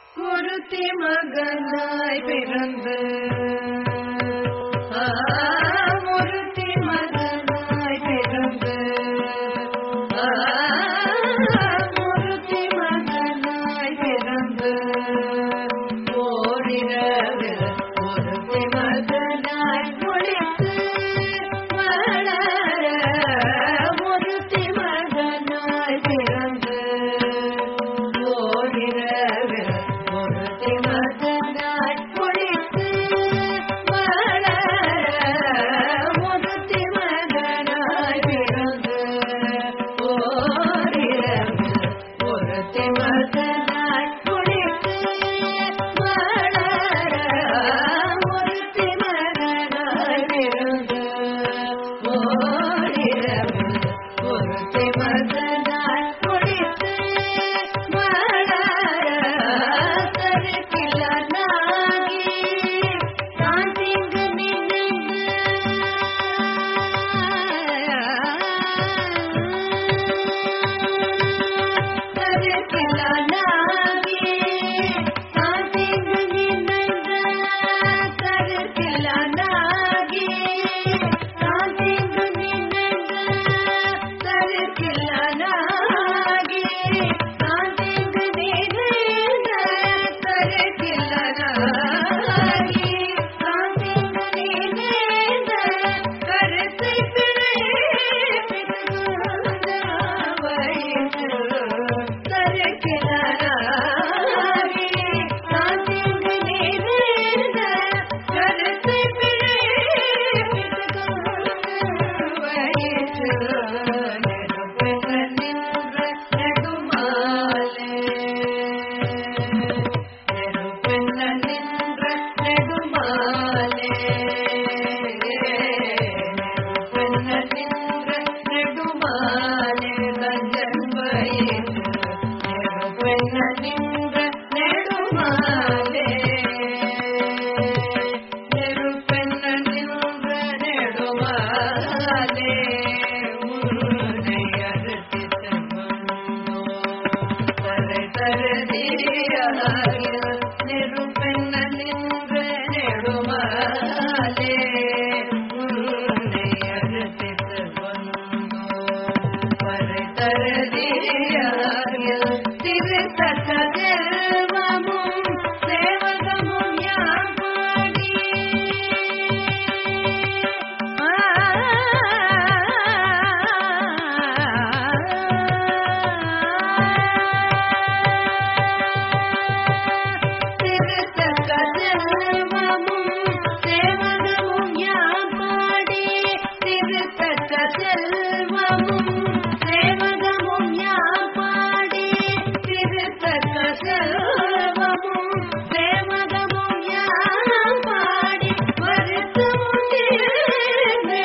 ஒருத்தி மகனாய் பிறந்து ஆ, ஒருத்தி மகனாய் பிறந்து ஆ, ஒருத்தி மகனாய் பிறந்து ஓரிரவில் ஒருத்தி மகனாய் ஒளித்து வளர ஒருத்தி மகனாய் பிறந்து ஓரிரவில் ஒருத்தி மகனாய் ஒளித்து வளர ஒருத்தி மகனாய் பிறந்து ஓரிரவில் ஒருத்தி மகனாய் ஒளித்து வளர ஒருத்தி மகனாய் பிறந்து ஓரிரவில் ஒருத்தி மகனாய் ஒளித்து வளர கருக்கிலனாகி நான் தீங்கு நினைந்து கருக்கிலனாகி நான் தீங்கு நினைந்து கருக்கிலனாகி நான் தீங்கு நினைந்து கருக்கிலனாகி நான் தீங்கு நினைந்து கருக்கிலனாகி நான் தீங்கு நினைந்து கருத்தை பிழைப்பித்து வயிற்று கருக்கிலனாகி நான் தீங்கு நினைந்து கருத்தை பிழைப்பித்து வயிற்று நெருப்பென நின்ற நெடுமாலே நெருப்பென நின்ற நெடுமாலே நெருப்பென நின்ற நெடுமாலே நஞ்சன் வயிற்று நெருப்பென நின்ற நெடுமாலே நெருப்பென நின்ற நெடுமாலே உன்னை அறுத்திட்டு வந்தோ தரை தருதியாகில் நெருப்பென நின்ற நெடுமாலே உன்னை அறுத்திட்டு வந்தோ தரை தருதியாகில் திருத்தக்க செல்வமும் சேவகமும் யாம் பாடி திருத்தக்க செல்வமும் சேவகமும் யாம் பாடி திருத்தக்க செல்வமும் சேவகமும் யாம் பாடி திருத்தக்க செல்வமும் சேவகமும் யாம் பாடி வருத்தமும் தீர்ந்து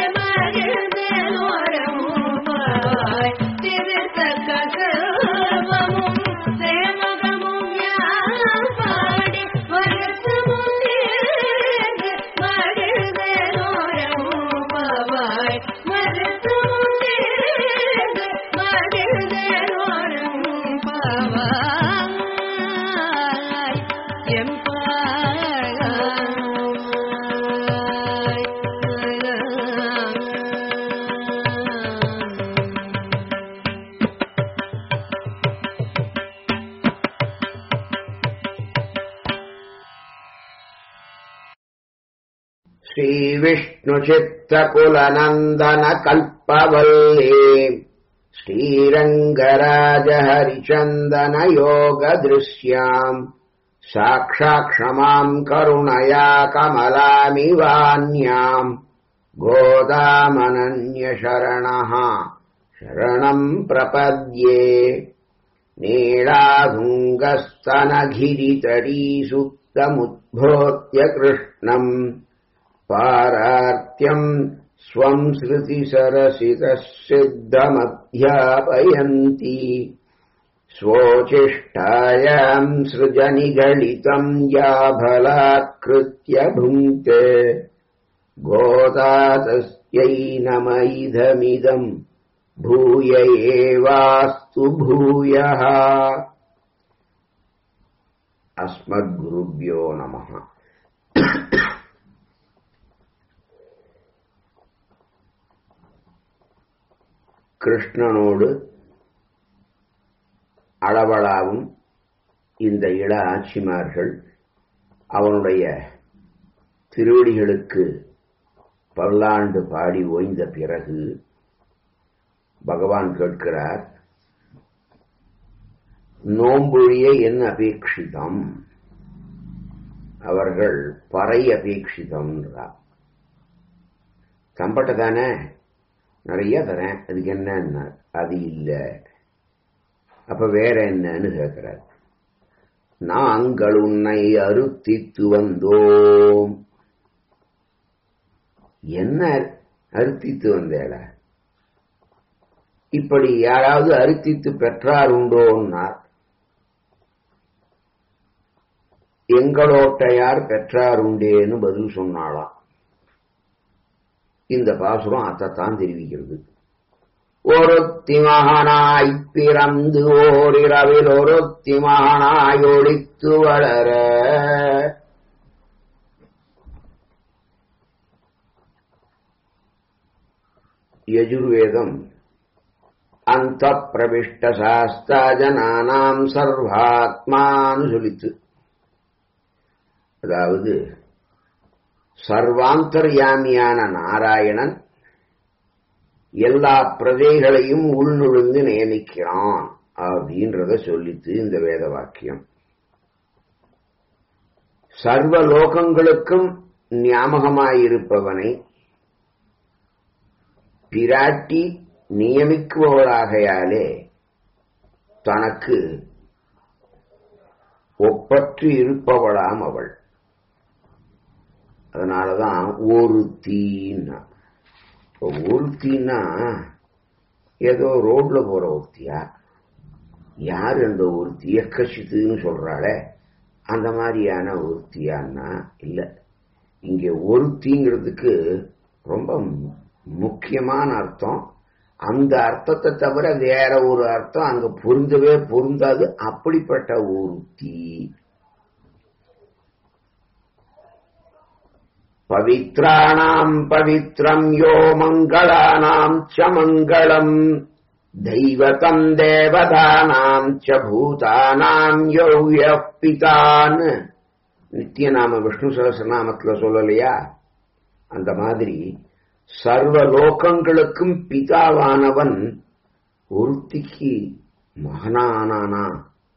மகிழ்ந்தோரமுமாய் திருத்தக்க செல்வமும் சேவகமும் யாம் பாடி வருத்தமும் தீர்ந்து மகிழ்ந்தோரமுமாய் வருத்தமும் தீர்ந்து மகிழ்ந்தோரமுமாய் எம்பாய் श्रीविष्णुचित्तकुलनन्दनकल्पवल्ली श्रीरङ्गराजहरिचन्दनयोगदृश्याम् साक्षाक्षमाम् करुणया कमलामिवान्याम् गोदामनन्यशरणः शरणम् प्रपद्ये नीलाधुङ्गस्तनगिरितरीसुप्तमुद्भोत्य कृष्णम् पारार्त्यम् स्वम् श्रुतिसरसितः सिद्धमध्यापयन्ति स्वोचिष्टायाम् सृजनिगलितम् या बलात्कृत्य भुङ्क्ते गोदा तस्यै नम इदमिदम् भूय एवास्तु भूयः அஸ்மத்குருபியோ நமः கிருஷ்ணனோடு அளவளாவும் இந்த இள ஆட்சிமார்கள் அவனுடைய திருவடிகளுக்கு பல்லாண்டு பாடி ஓய்ந்த பிறகு பகவான் கேட்கிறார் நோம்பொழிய என் அபேட்சிதம் அவர்கள் பறை அபேட்சிதம்ன்றார் சம்பட்ட தானே நிறைய தரேன் அதுக்கு என்ன அது இல்லை அப்ப வேற என்னன்னு கேட்கிறார் நாங்கள் உன்னை அறுத்தித்து வந்தோம் என்ன அறுத்தித்து வந்தேட இப்படி யாராவது அறுத்தித்து பெற்றார் உண்டோன்னார் எங்களோட்டையார் பெற்றார் உண்டேன்னு பதில் சொன்னாளாம் இந்த பாசுரம் அத்தைத்தான் தெரிவிக்கிறது ஒருத்தி மகனாய் பிறந்து ஓரிரவில் ஒருத்தி மகனாய் ஒழித்து வளர யஜுர்வேதம் அந்த பிரவிஷ்ட சாஸ்தா ஜனானாம் சர்வாத்மான்னு சொல்லித்து அதாவது சர்வாந்தர்யாமியான நாராயணன் எல்லா பிரஜைகளையும் உள்நுழைந்து நியமிக்கிறான் அப்படின்றத சொல்லித்து இந்த வேத வாக்கியம் சர்வ லோகங்களுக்கும் ஞாபகமாயிருப்பவனை பிராட்டி நியமிக்குபவளாகையாலே தனக்கு ஒப்பற்று இருப்பவளாம் அவள் அதனாலதான் ஒரு தீன்னா இப்போ ஒருத்தின்னா ஏதோ ரோட்ல போற ஒருத்தியா யார் அந்த ஒருத்தி எக்கசித்துன்னு சொல்றாளே அந்த மாதிரியான ஒருத்தியான்னா இல்ல இங்க ஒருத்திங்கிறதுக்கு ரொம்ப முக்கியமான அர்த்தம் அந்த அர்த்தத்தை தவிர வேற ஒரு அர்த்தம் அங்க பொருந்தவே பொருந்தாது அப்படிப்பட்ட ஒருத்தி பவித்ராணாம் பவித்ரம் யோ மங்களானாம் ச மங்களம் தெய்வதம் தேவதானாம் ச பூதானாம் யோ பிதான் நித்தியநாம விஷ்ணு சகசநாமத்துல சொல்லலையா அந்த மாதிரி சர்வ லோகங்களுக்கும் பிதாவானவன் ஒருத்திக்கு மகனானானா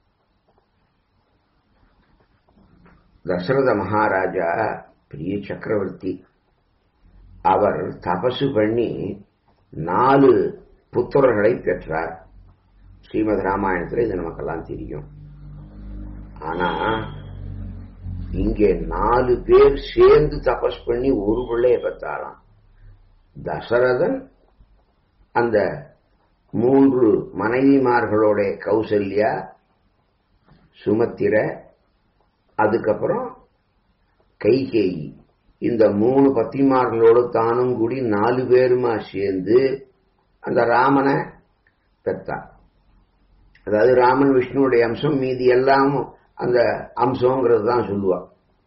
தசரத மகாராஜா பெரிய சக்கரவர்த்தி அவர் தபசு பண்ணி நாலு புத்திரர்களை பெற்றார் ஸ்ரீமத் ராமாயணத்துல இது நமக்கெல்லாம் தெரியும் ஆனா இங்கே நாலு பேர் சேர்ந்து தபஸ் பண்ணி ஒரு பிள்ளைய பெற்றாராம் தசரதன் அந்த மூன்று மனைவிமார்களோட கௌசல்யா சுமத்திர அதுக்கப்புறம் கைகேயி இந்த மூணு பத்திமார்களோடு தானும் கூடி நாலு பேருமா சேர்ந்து அந்த ராமனை பெற்றார் அதாவது ராமன் விஷ்ணுவுடைய அம்சம் மீதி எல்லாம் அந்த அம்சங்கிறது தான் சொல்லுவா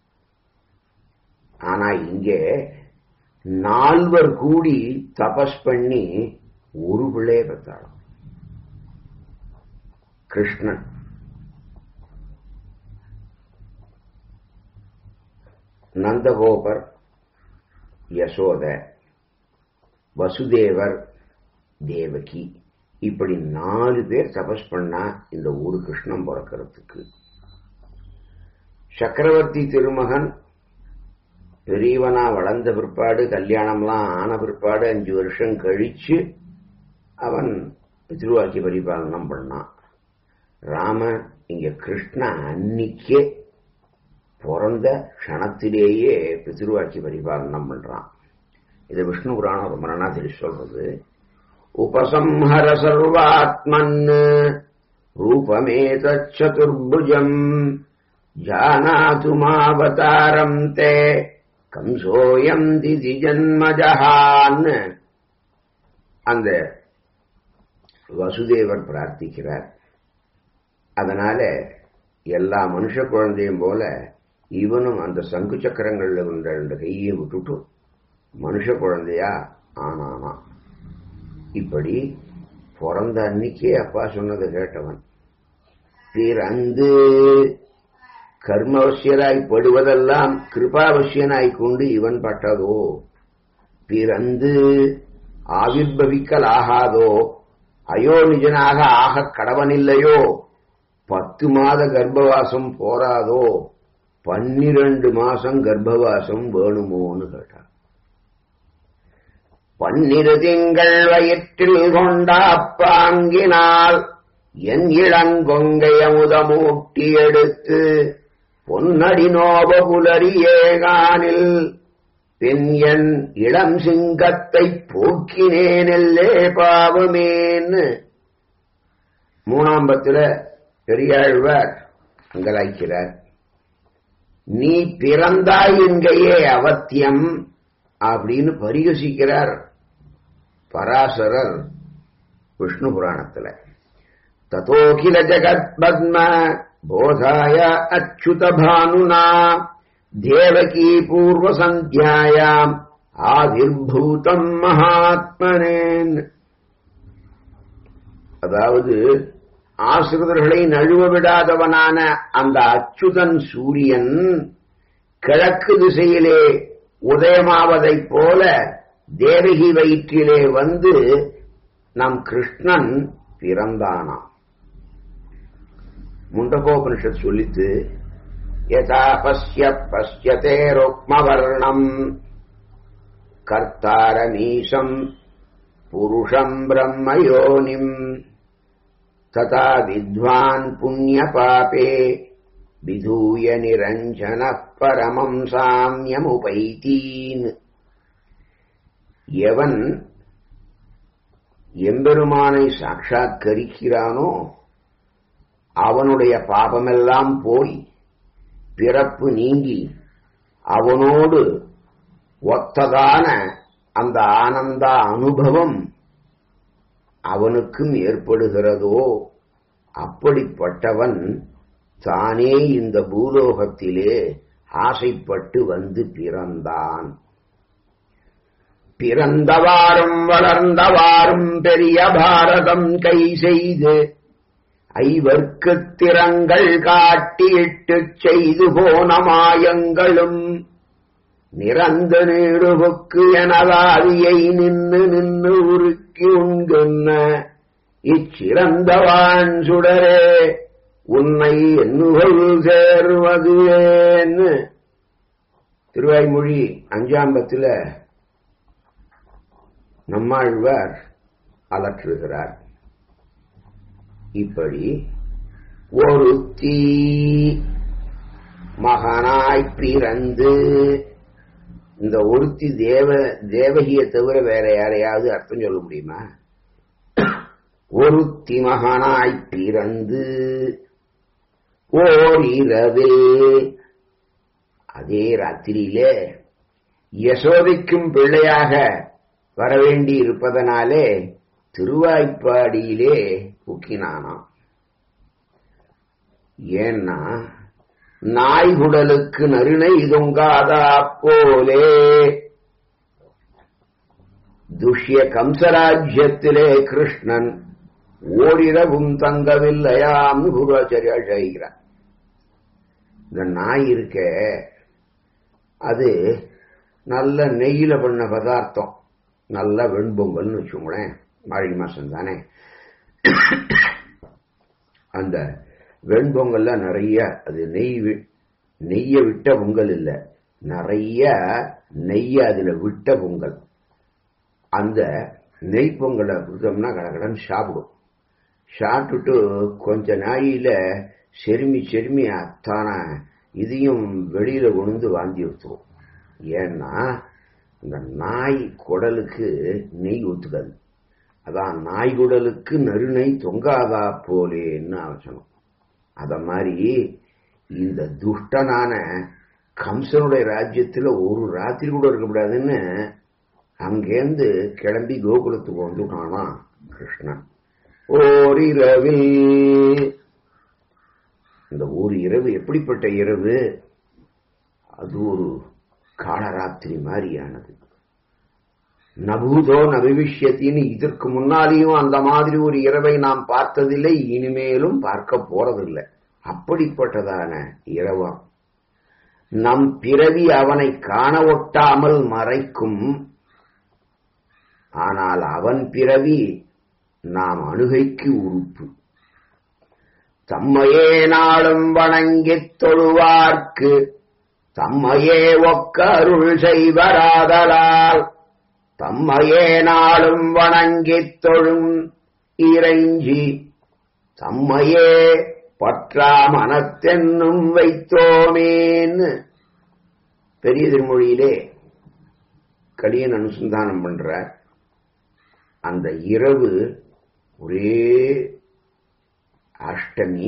ஆனா இங்கே நால்வர் கூடி தபஸ் பண்ணி ஒரு பிள்ளைய பெற்றாராம் கிருஷ்ணன் நந்தகோபர் யசோத வசுதேவர் தேவகி இப்படி நாலு பேர் தபஸ் பண்ணா இந்த ஊரு கிருஷ்ணன் பிறக்கிறதுக்கு சக்கரவர்த்தி திருமகன் பெரியவனா வளர்ந்த பிற்பாடு கல்யாணம்லாம் ஆன பிற்பாடு அஞ்சு வருஷம் கழிச்சு அவன் திருவாக்கி பரிபாலனம் பண்ணான் ராம இங்க கிருஷ்ண அன்னிக்கே பிறந்த க்ஷணத்திலேயே பிதிருவாக்கி பரிபாலனம் பண்றான் இது விஷ்ணு புராணம் ரொம்ப நாளா தெரிஞ்சு சொல்றது உபசம்ஹர சர்வாத்மன் ரூபமேதச்சுர்புஜம் ஜானாது மாவதாரம் தே கம்சோயம் திதி ஜன்மஜஹான் அந்த வசுதேவர் பிரார்த்திக்கிறார் அதனால எல்லா மனுஷ குழந்தையும் போல இவனும் அந்த சங்கு சக்கரங்கள்ல இருந்த ரெண்டு கையையும் விட்டுட்டு மனுஷ குழந்தையா ஆனானா இப்படி பிறந்த அன்னைக்கே அப்பா சொன்னதை கேட்டவன் பிறந்து கர்மவசியராய் படுவதெல்லாம் கிருபாவசியனாய் கொண்டு இவன் பட்டதோ பிறந்து ஆவிர்பவிக்கல் ஆகாதோ அயோனிஜனாக ஆக கடவனில்லையோ பத்து மாத கர்ப்பவாசம் போராதோ பன்னிரண்டு மாசம் கர்ப்பவாசம் வேணுமோன்னு கேட்டான் பன்னிரு திங்கள் வயிற்றில் கொண்ட அப்பாங்கினால் என் இளங்கொங்கை அமுதமூட்டி எடுத்து பொன்னடி நோப புலரியேகானில் பின் என் இளம் சிங்கத்தை போக்கினேனெல்லே பாவமேன்னு மூணாம் பத்துல பெரியாழ்வார் அங்கலாய்க்கிறார் நீ பிறந்தாய் என்கையே அவத்தியம் அப்படின்னு பரிகசிக்கிறார் பராசரர் விஷ்ணு புராணத்துல ததோகில ஜகத் பத்ம போதாய அச்சுத பானுனா தேவகி பூர்வ சந்தியாயாம் ஆவிர்பூதம் மகாத்மனேன் அதாவது ஆசிரியர்களை நழுவ விடாதவனான அந்த அச்சுதன் சூரியன் கிழக்கு திசையிலே உதயமாவதைப் போல தேவகி வயிற்றிலே வந்து நம் கிருஷ்ணன் பிறந்தானாம் முண்டகோபனிஷத் சொல்லித்து யதா பசிய பசியதே ருக்மவர்ணம் கர்த்தாரமீசம் புருஷம் பிரம்மயோனிம் ததா வித்வான் புண்ணிய பாபே விதூய நிரஞ்சன பரமம் சாமியமுபைத்தீன் எவன் எம்பெருமானை சாட்சாத்கரிக்கிறானோ அவனுடைய பாபமெல்லாம் போய் பிறப்பு நீங்கி அவனோடு ஒத்ததான அந்த ஆனந்த அனுபவம் அவனுக்கும் ஏற்படுகிறதோ அப்படிப்பட்டவன் தானே இந்த பூலோகத்திலே ஆசைப்பட்டு வந்து பிறந்தான் பிறந்தவாறும் வளர்ந்தவாறும் பெரிய பாரதம் கை செய்து ஐவர்க்குத் திறங்கள் காட்டியிட்டுச் செய்து போன மாயங்களும் நிறந்த நீடுபுக்கு எனதாதியை நின்னு நின்னு உருக்கி உண்குன்ன இச்சிறந்தவான் சுடரே உன்னை எண்ணுகள் சேர்வது ஏன்னு திருவாய்மொழி அஞ்சாம்பத்துல நம்மாழ்வார் அலற்றுகிறார் இப்படி ஒருத்தி மகனாய் பிறந்து இந்த ஒருத்தி தேவ தேவகியை தவிர வேற யாரையாவது அர்த்தம் சொல்ல முடியுமா ஒருத்தி மகனாய் பிறந்து ஓரிரவே அதே ராத்திரியிலே யசோதைக்கும் பிள்ளையாக வரவேண்டி இருப்பதனாலே திருவாய்ப்பாடியிலே புக்கினானாம் ஏன்னா நாய்குடலுக்கு நறுணை தொங்காதா போலே துஷ்ய கம்சராஜ்யத்திலே கிருஷ்ணன் ஓரிரவும் தங்கவில்லையாம்னு குருவாச்சாரியா செய்கிறார் இந்த நாய் இருக்க அது நல்ல நெய்யில பண்ண பதார்த்தம் நல்ல வெண்பொங்கல்னு வச்சுக்கோங்களேன் மார்கழி மாசம் தானே அந்த வெண்பொங்கல்ல நிறைய அது நெய் வி- நெய்ய விட்ட பொங்கல் இல்ல நிறைய நெய்ய அதுல விட்ட பொங்கல் அந்த நெய் பொங்கலை கொடுத்தோம்னா கடகடன்னு சாப்பிடும் சாப்பிட்டுட்டு கொஞ்ச நாயில செருமி செருமி அத்தான இதையும் வெளியில கொண்டு வாந்தி எடுத்துரும் ஏன்னா இந்த நாய் குடலுக்கு நெய் ஒத்துக்காது அதான் நாய் குடலுக்கு நறுநெய் தொங்காதா போலேன்னு அவசனம் அத மாதிரி இந்த துஷ்டனான கம்சனுடைய ராஜ்யத்துல ஒரு ராத்திரி கூட இருக்கக்கூடாதுன்னு அங்கேருந்து கிளம்பி கோகுலத்துக்கு வந்துட்டானா கிருஷ்ணன் ஓரிரவில் இந்த ஒரு இரவு எப்படிப்பட்ட இரவு அது ஒரு காலராத்திரி மாதிரியானது நபூதோ நபிவிஷ்யத்தின்னு இதற்கு முன்னாலேயும் அந்த மாதிரி ஒரு இரவை நாம் பார்த்ததில்லை இனிமேலும் பார்க்க போறதில்லை அப்படிப்பட்டதான இரவாம் நம் பிறவி அவனை காண ஒட்டாமல் மறைக்கும் ஆனால் அவன் பிறவி நாம் அணுகைக்கு உறுப்பு தம்மையே நாளும் வணங்கித் தொழுவார்க்கு தம்மையே ஒக்க அருள் செய்வராதலால் தம்மையே நாளும் வணங்கித் தொழும் இறைஞ்சி தம்மையே பற்றா மனத்தென்னும் வைத்தோமேன்னு பெரிய திருமொழியிலே கலியன் அனுசந்தானம் பண்றார் அந்த இரவு ஒரே அஷ்டமி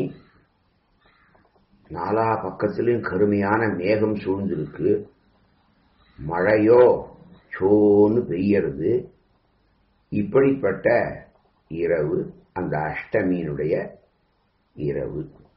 நாலா பக்கத்திலும் கருமையான மேகம் சூழ்ந்திருக்கு மழையோ சோன்னு பெய்யறது இப்படிப்பட்ட இரவு அந்த அஷ்டமியினுடைய இரவு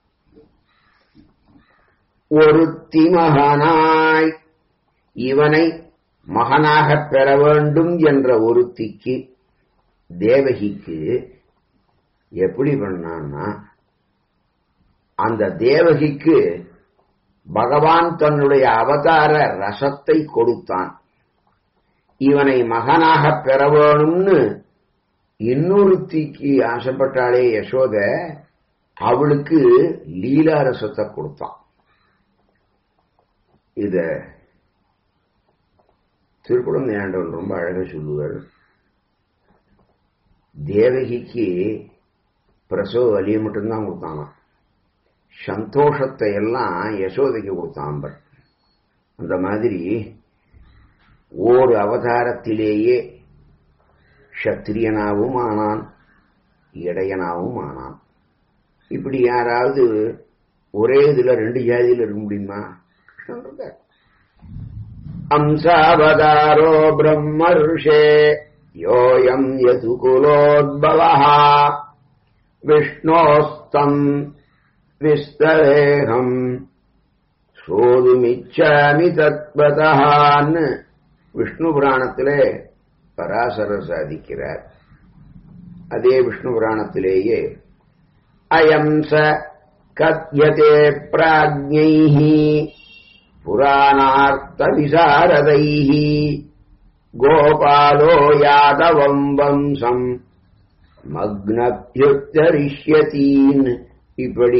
ஒருத்தி மகனாய் இவனை மகனாகப் பெற வேண்டும் என்ற ஒருத்திக்கு தேவகிக்கு எப்படி பண்ணான்னா அந்த தேவகிக்கு பகவான் தன்னுடைய அவதார ரசத்தை கொடுத்தான் இவனை மகனாகப் பெற வேணும்னு இன்னொருத்திக்கு ஆசைப்பட்டாளே யசோத அவளுக்கு லீலா ரசத்தை கொடுத்தான் இத திருக்குளம் ஆண்டவன் ரொம்ப அழகா சொல்லுவார் தேவகிக்கு பிரசவ வலியை மட்டும்தான் கொடுத்தானாம் சந்தோஷத்தை எல்லாம் யசோதைக்கு கொடுத்தான் பட் அந்த மாதிரி ஓர் அவதாரத்திலேயே சத்திரியனாவும் ஆனான் இடையனாவும் ஆனான் இப்படி யாராவது ஒரே இதுல ரெண்டு ஜாதியில இருக்க முடியுமா கிருஷ்ணன் இருக்கார் அம்சாவதாரோ பிரம்மர்ஷே யோயம் யதுகுலோத்பவः விஷ்ணோஸ்தம் விஸ்தரேகம் சோதுமிச்சாமி தத்வதான்னு விஷ்ணு புராணத்திலே பராசரர் சாதிக்கிறார் அதே விஷ்ணு புராணத்திலேயே அயம் ச கத்யதே பிராஜ்ஞைः புராணார்த்த விசாரதைः கோபாலோ யாதவம் வம்சம் மக்னபியுத்தரிஷ்யத்தீன் இப்படி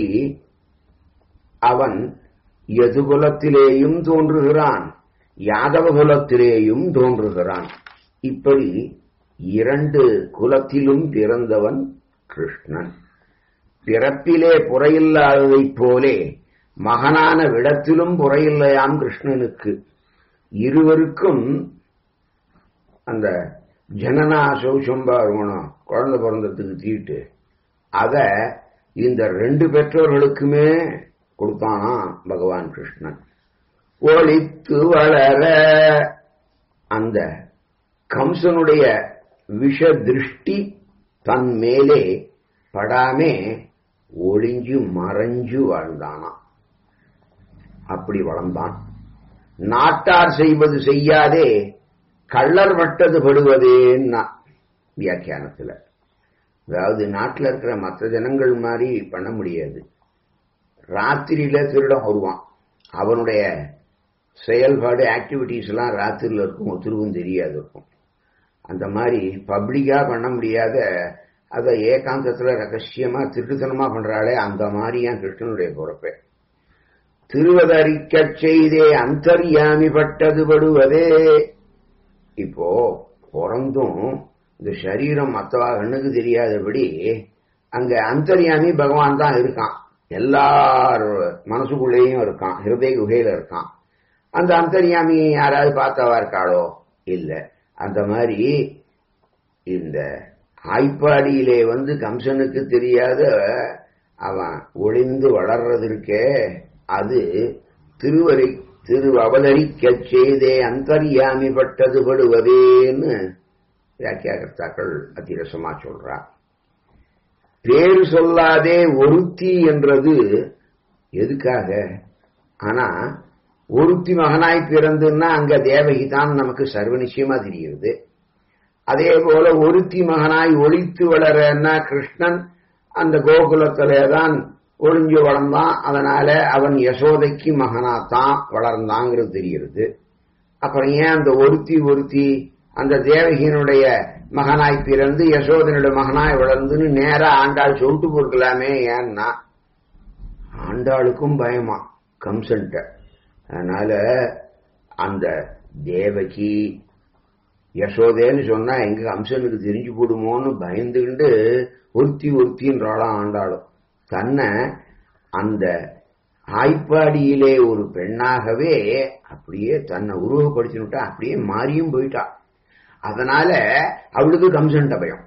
அவன் யதுகுலத்திலேயும் தோன்றுகிறான் யாதவ குலத்திலேயும் தோன்றுகிறான் இப்படி இரண்டு குலத்திலும் பிறந்தவன் கிருஷ்ணன் பிறப்பிலே புறையில்லாததைப் போலே மகனான விடத்திலும் புறையில்லையாம் கிருஷ்ணனுக்கு இருவருக்கும் அந்த ஜனனா சௌசம்பா இருக்கணும் குழந்தை பிறந்ததுக்கு தீட்டு அத இந்த ரெண்டு பெற்றோர்களுக்குமே கொடுத்தானா பகவான் கிருஷ்ணன் ஒளித்து வளர அந்த கம்சனுடைய விஷ திருஷ்டி தன் மேலே படாமே ஒளிஞ்சு மறைஞ்சு வாழ்ந்தானாம் அப்படி வளர்ந்தான் நாட்டார் செய்வது செய்யாதே கள்ளர் வட்டது படுவதேன்னா வியாக்கியானத்துல அதாவது நாட்டில் இருக்கிற மற்ற ஜனங்கள் மாதிரி பண்ண முடியாது ராத்திரியில திருடம் வருவான் அவனுடைய செயல்பாடு ஆக்டிவிட்டிஸ் எல்லாம் ராத்திரியில் இருக்கும் ஒத்துருவும் தெரியாது இருக்கும் அந்த மாதிரி பப்ளிக்கா பண்ண முடியாத அதை ஏகாந்தத்துல ரகசியமா திருட்டுத்தனமா பண்றாளே அந்த மாதிரியா கிருஷ்ணனுடைய பொறுப்பே திருவதறிக்கச் செய்தே அந்தர்யாமி பட்டது படுவதே இப்போ பிறந்தும் இந்த சரீரம் மற்றவா கண்ணுக்கு தெரியாதபடி அங்க அந்தர்யாமி பகவான் தான் இருக்கான் எல்லார் மனசுக்குள்ளேயும் இருக்கான் ஹிருதய குகையில இருக்கான் அந்த அந்தர்யாமி யாராவது பார்த்தவா இருக்காளோ இல்ல அந்த மாதிரி இந்த ஆய்ப்பாடியிலே வந்து கம்சனுக்கு தெரியாத அவன் ஒளிந்து வளர்றதற்கே அது திருவரை திரு அவதரிக்கச் செய்தே அந்தர்யாமி பட்டது படுவதேன்னு வியாக்கியாகர்த்தாக்கள் அதிரசமா சொல்றா பேரு சொல்லாதே ஒருத்தி என்றது எதுக்காக ஆனா ஒருத்தி மகனாய் பிறந்துன்னா அங்க தேவகி தான் நமக்கு சர்வ நிச்சயமா தெரிகிறது அதே போல ஒருத்தி மகனாய் ஒளித்து வளரன்னா கிருஷ்ணன் அந்த கோகுலத்திலே தான் ஒளிஞ்சு வளர்ந்தான் அதனால அவன் யசோதைக்கு மகனாத்தான் வளர்ந்தாங்கிறது தெரிகிறது அப்புறம் ஏன் அந்த ஒருத்தி ஒருத்தி அந்த தேவகியினுடைய மகனாய் பிறந்து யசோதனுடைய மகனாய் வளர்ந்துன்னு நேரா ஆண்டாள் சொல்லிட்டு போஇருக்கலாமே ஏன்னா ஆண்டாளுக்கும் பயமா கம்சன்ட்ட அதனால அந்த தேவகி யசோதேன்னு சொன்னா எங்க கம்சனுக்கு தெரிஞ்சு போடுமோன்னு பயந்துகிட்டு ஒருத்தி ஒருத்தின்றாளாம் ஆண்டாளும் தன்னை அந்த ஆய்ப்பாடியிலே ஒரு பெண்ணாகவே அப்படியே தன்னை உருவப்படுத்தினுட்டா அப்படியே மாறியும் போயிட்டா அதனால அவளுக்கு கம்சன்ட்ட பயம்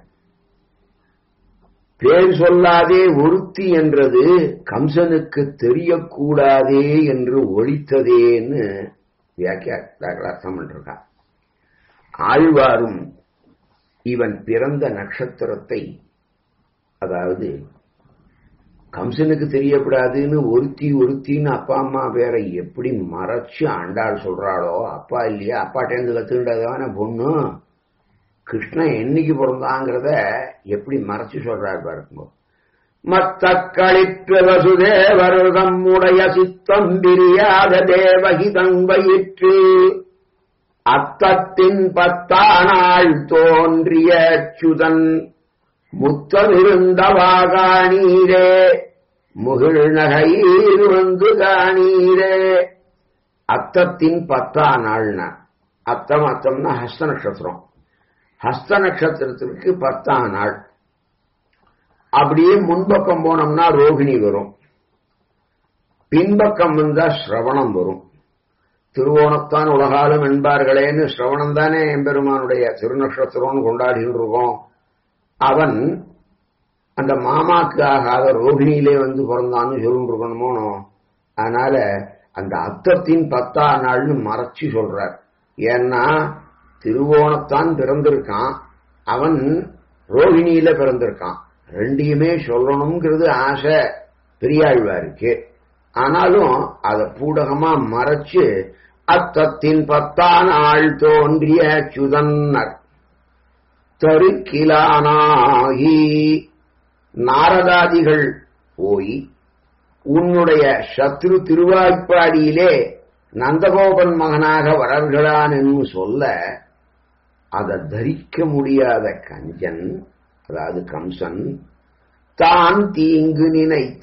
பேர் சொல்லாதே ஒருத்தி என்றது கம்சனுக்கு தெரியக்கூடாதே என்று ஒழித்ததேன்னு வியாக்கியா அர்த்தம் பண்ணிருக்கான் ஆழ்வாரும் இவன் பிறந்த நட்சத்திரத்தை அதாவது கம்சனுக்கு தெரியப்படாதுன்னு ஒருத்தி ஒருத்தின்னு அப்பா அம்மா பேரை எப்படி மறைச்சு ஆண்டாள் சொல்றாளோ அப்பா இல்லையா அப்பாட்டேந்து கத்துக்கிட்டதான பொண்ணு கிருஷ்ணன் என்னைக்கு பிறந்தாங்கிறத எப்படி மறைச்சு சொல்றாரு பாருங்க மத்த களிற்று வசுதேவர் தம்முடைய சித்தம் பிரியாத தேவகி தம்பயிற்று அத்தத்தின் பத்தானாள் தோன்றிய சுதன் முத்தமிருந்த வாகாணீரே முகிழ் நகையில் வந்து காணீரே அத்தத்தின் பத்தா நாள்னா அத்தம் அத்தம்னா ஹஸ்த நட்சத்திரம் ஹஸ்த நட்சத்திரத்திற்கு பத்தாம் நாள் அப்படியே முன்பக்கம் போனோம்னா ரோகிணி வரும் பின்பக்கம் வந்தா ஸ்ரவணம் வரும் திருவோணத்தான் உலகாலும் என்பார்களேன்னு ஸ்ரவணம் தானே எம்பெருமானுடைய திருநட்சத்திரம்னு கொண்டாடிட்டு இருக்கோம் அவன் அந்த மாமாக்கு ஆகாத ரோகிணியிலே வந்து பிறந்தான்னு சொல்லிட்டு இருக்கணுமோனோ அதனால அந்த அத்தத்தின் பத்தா நாள்னு மறைச்சு சொல்றார் ஏன்னா திருவோணத்தான் பிறந்திருக்கான் அவன் ரோகிணியில பிறந்திருக்கான் ரெண்டையுமே சொல்லணுங்கிறது ஆசை பெரியாழ்வாருக்கு ஆனாலும் அதை பூடகமா மறைச்சு அத்தத்தின் பத்தான் ஆள் தோன்றிய சுதன்னர் தருக்கிலானாகி நாரதாதிகள் போய் உன்னுடைய சத்ரு திருவாய்ப்பாடியிலே நந்தகோபன் மகனாக வளர்கிறான் என்று சொல்ல அதை தரிக்க முடியாத கஞ்சன் அதாவது கம்சன் தான் தீங்கு நினைத்த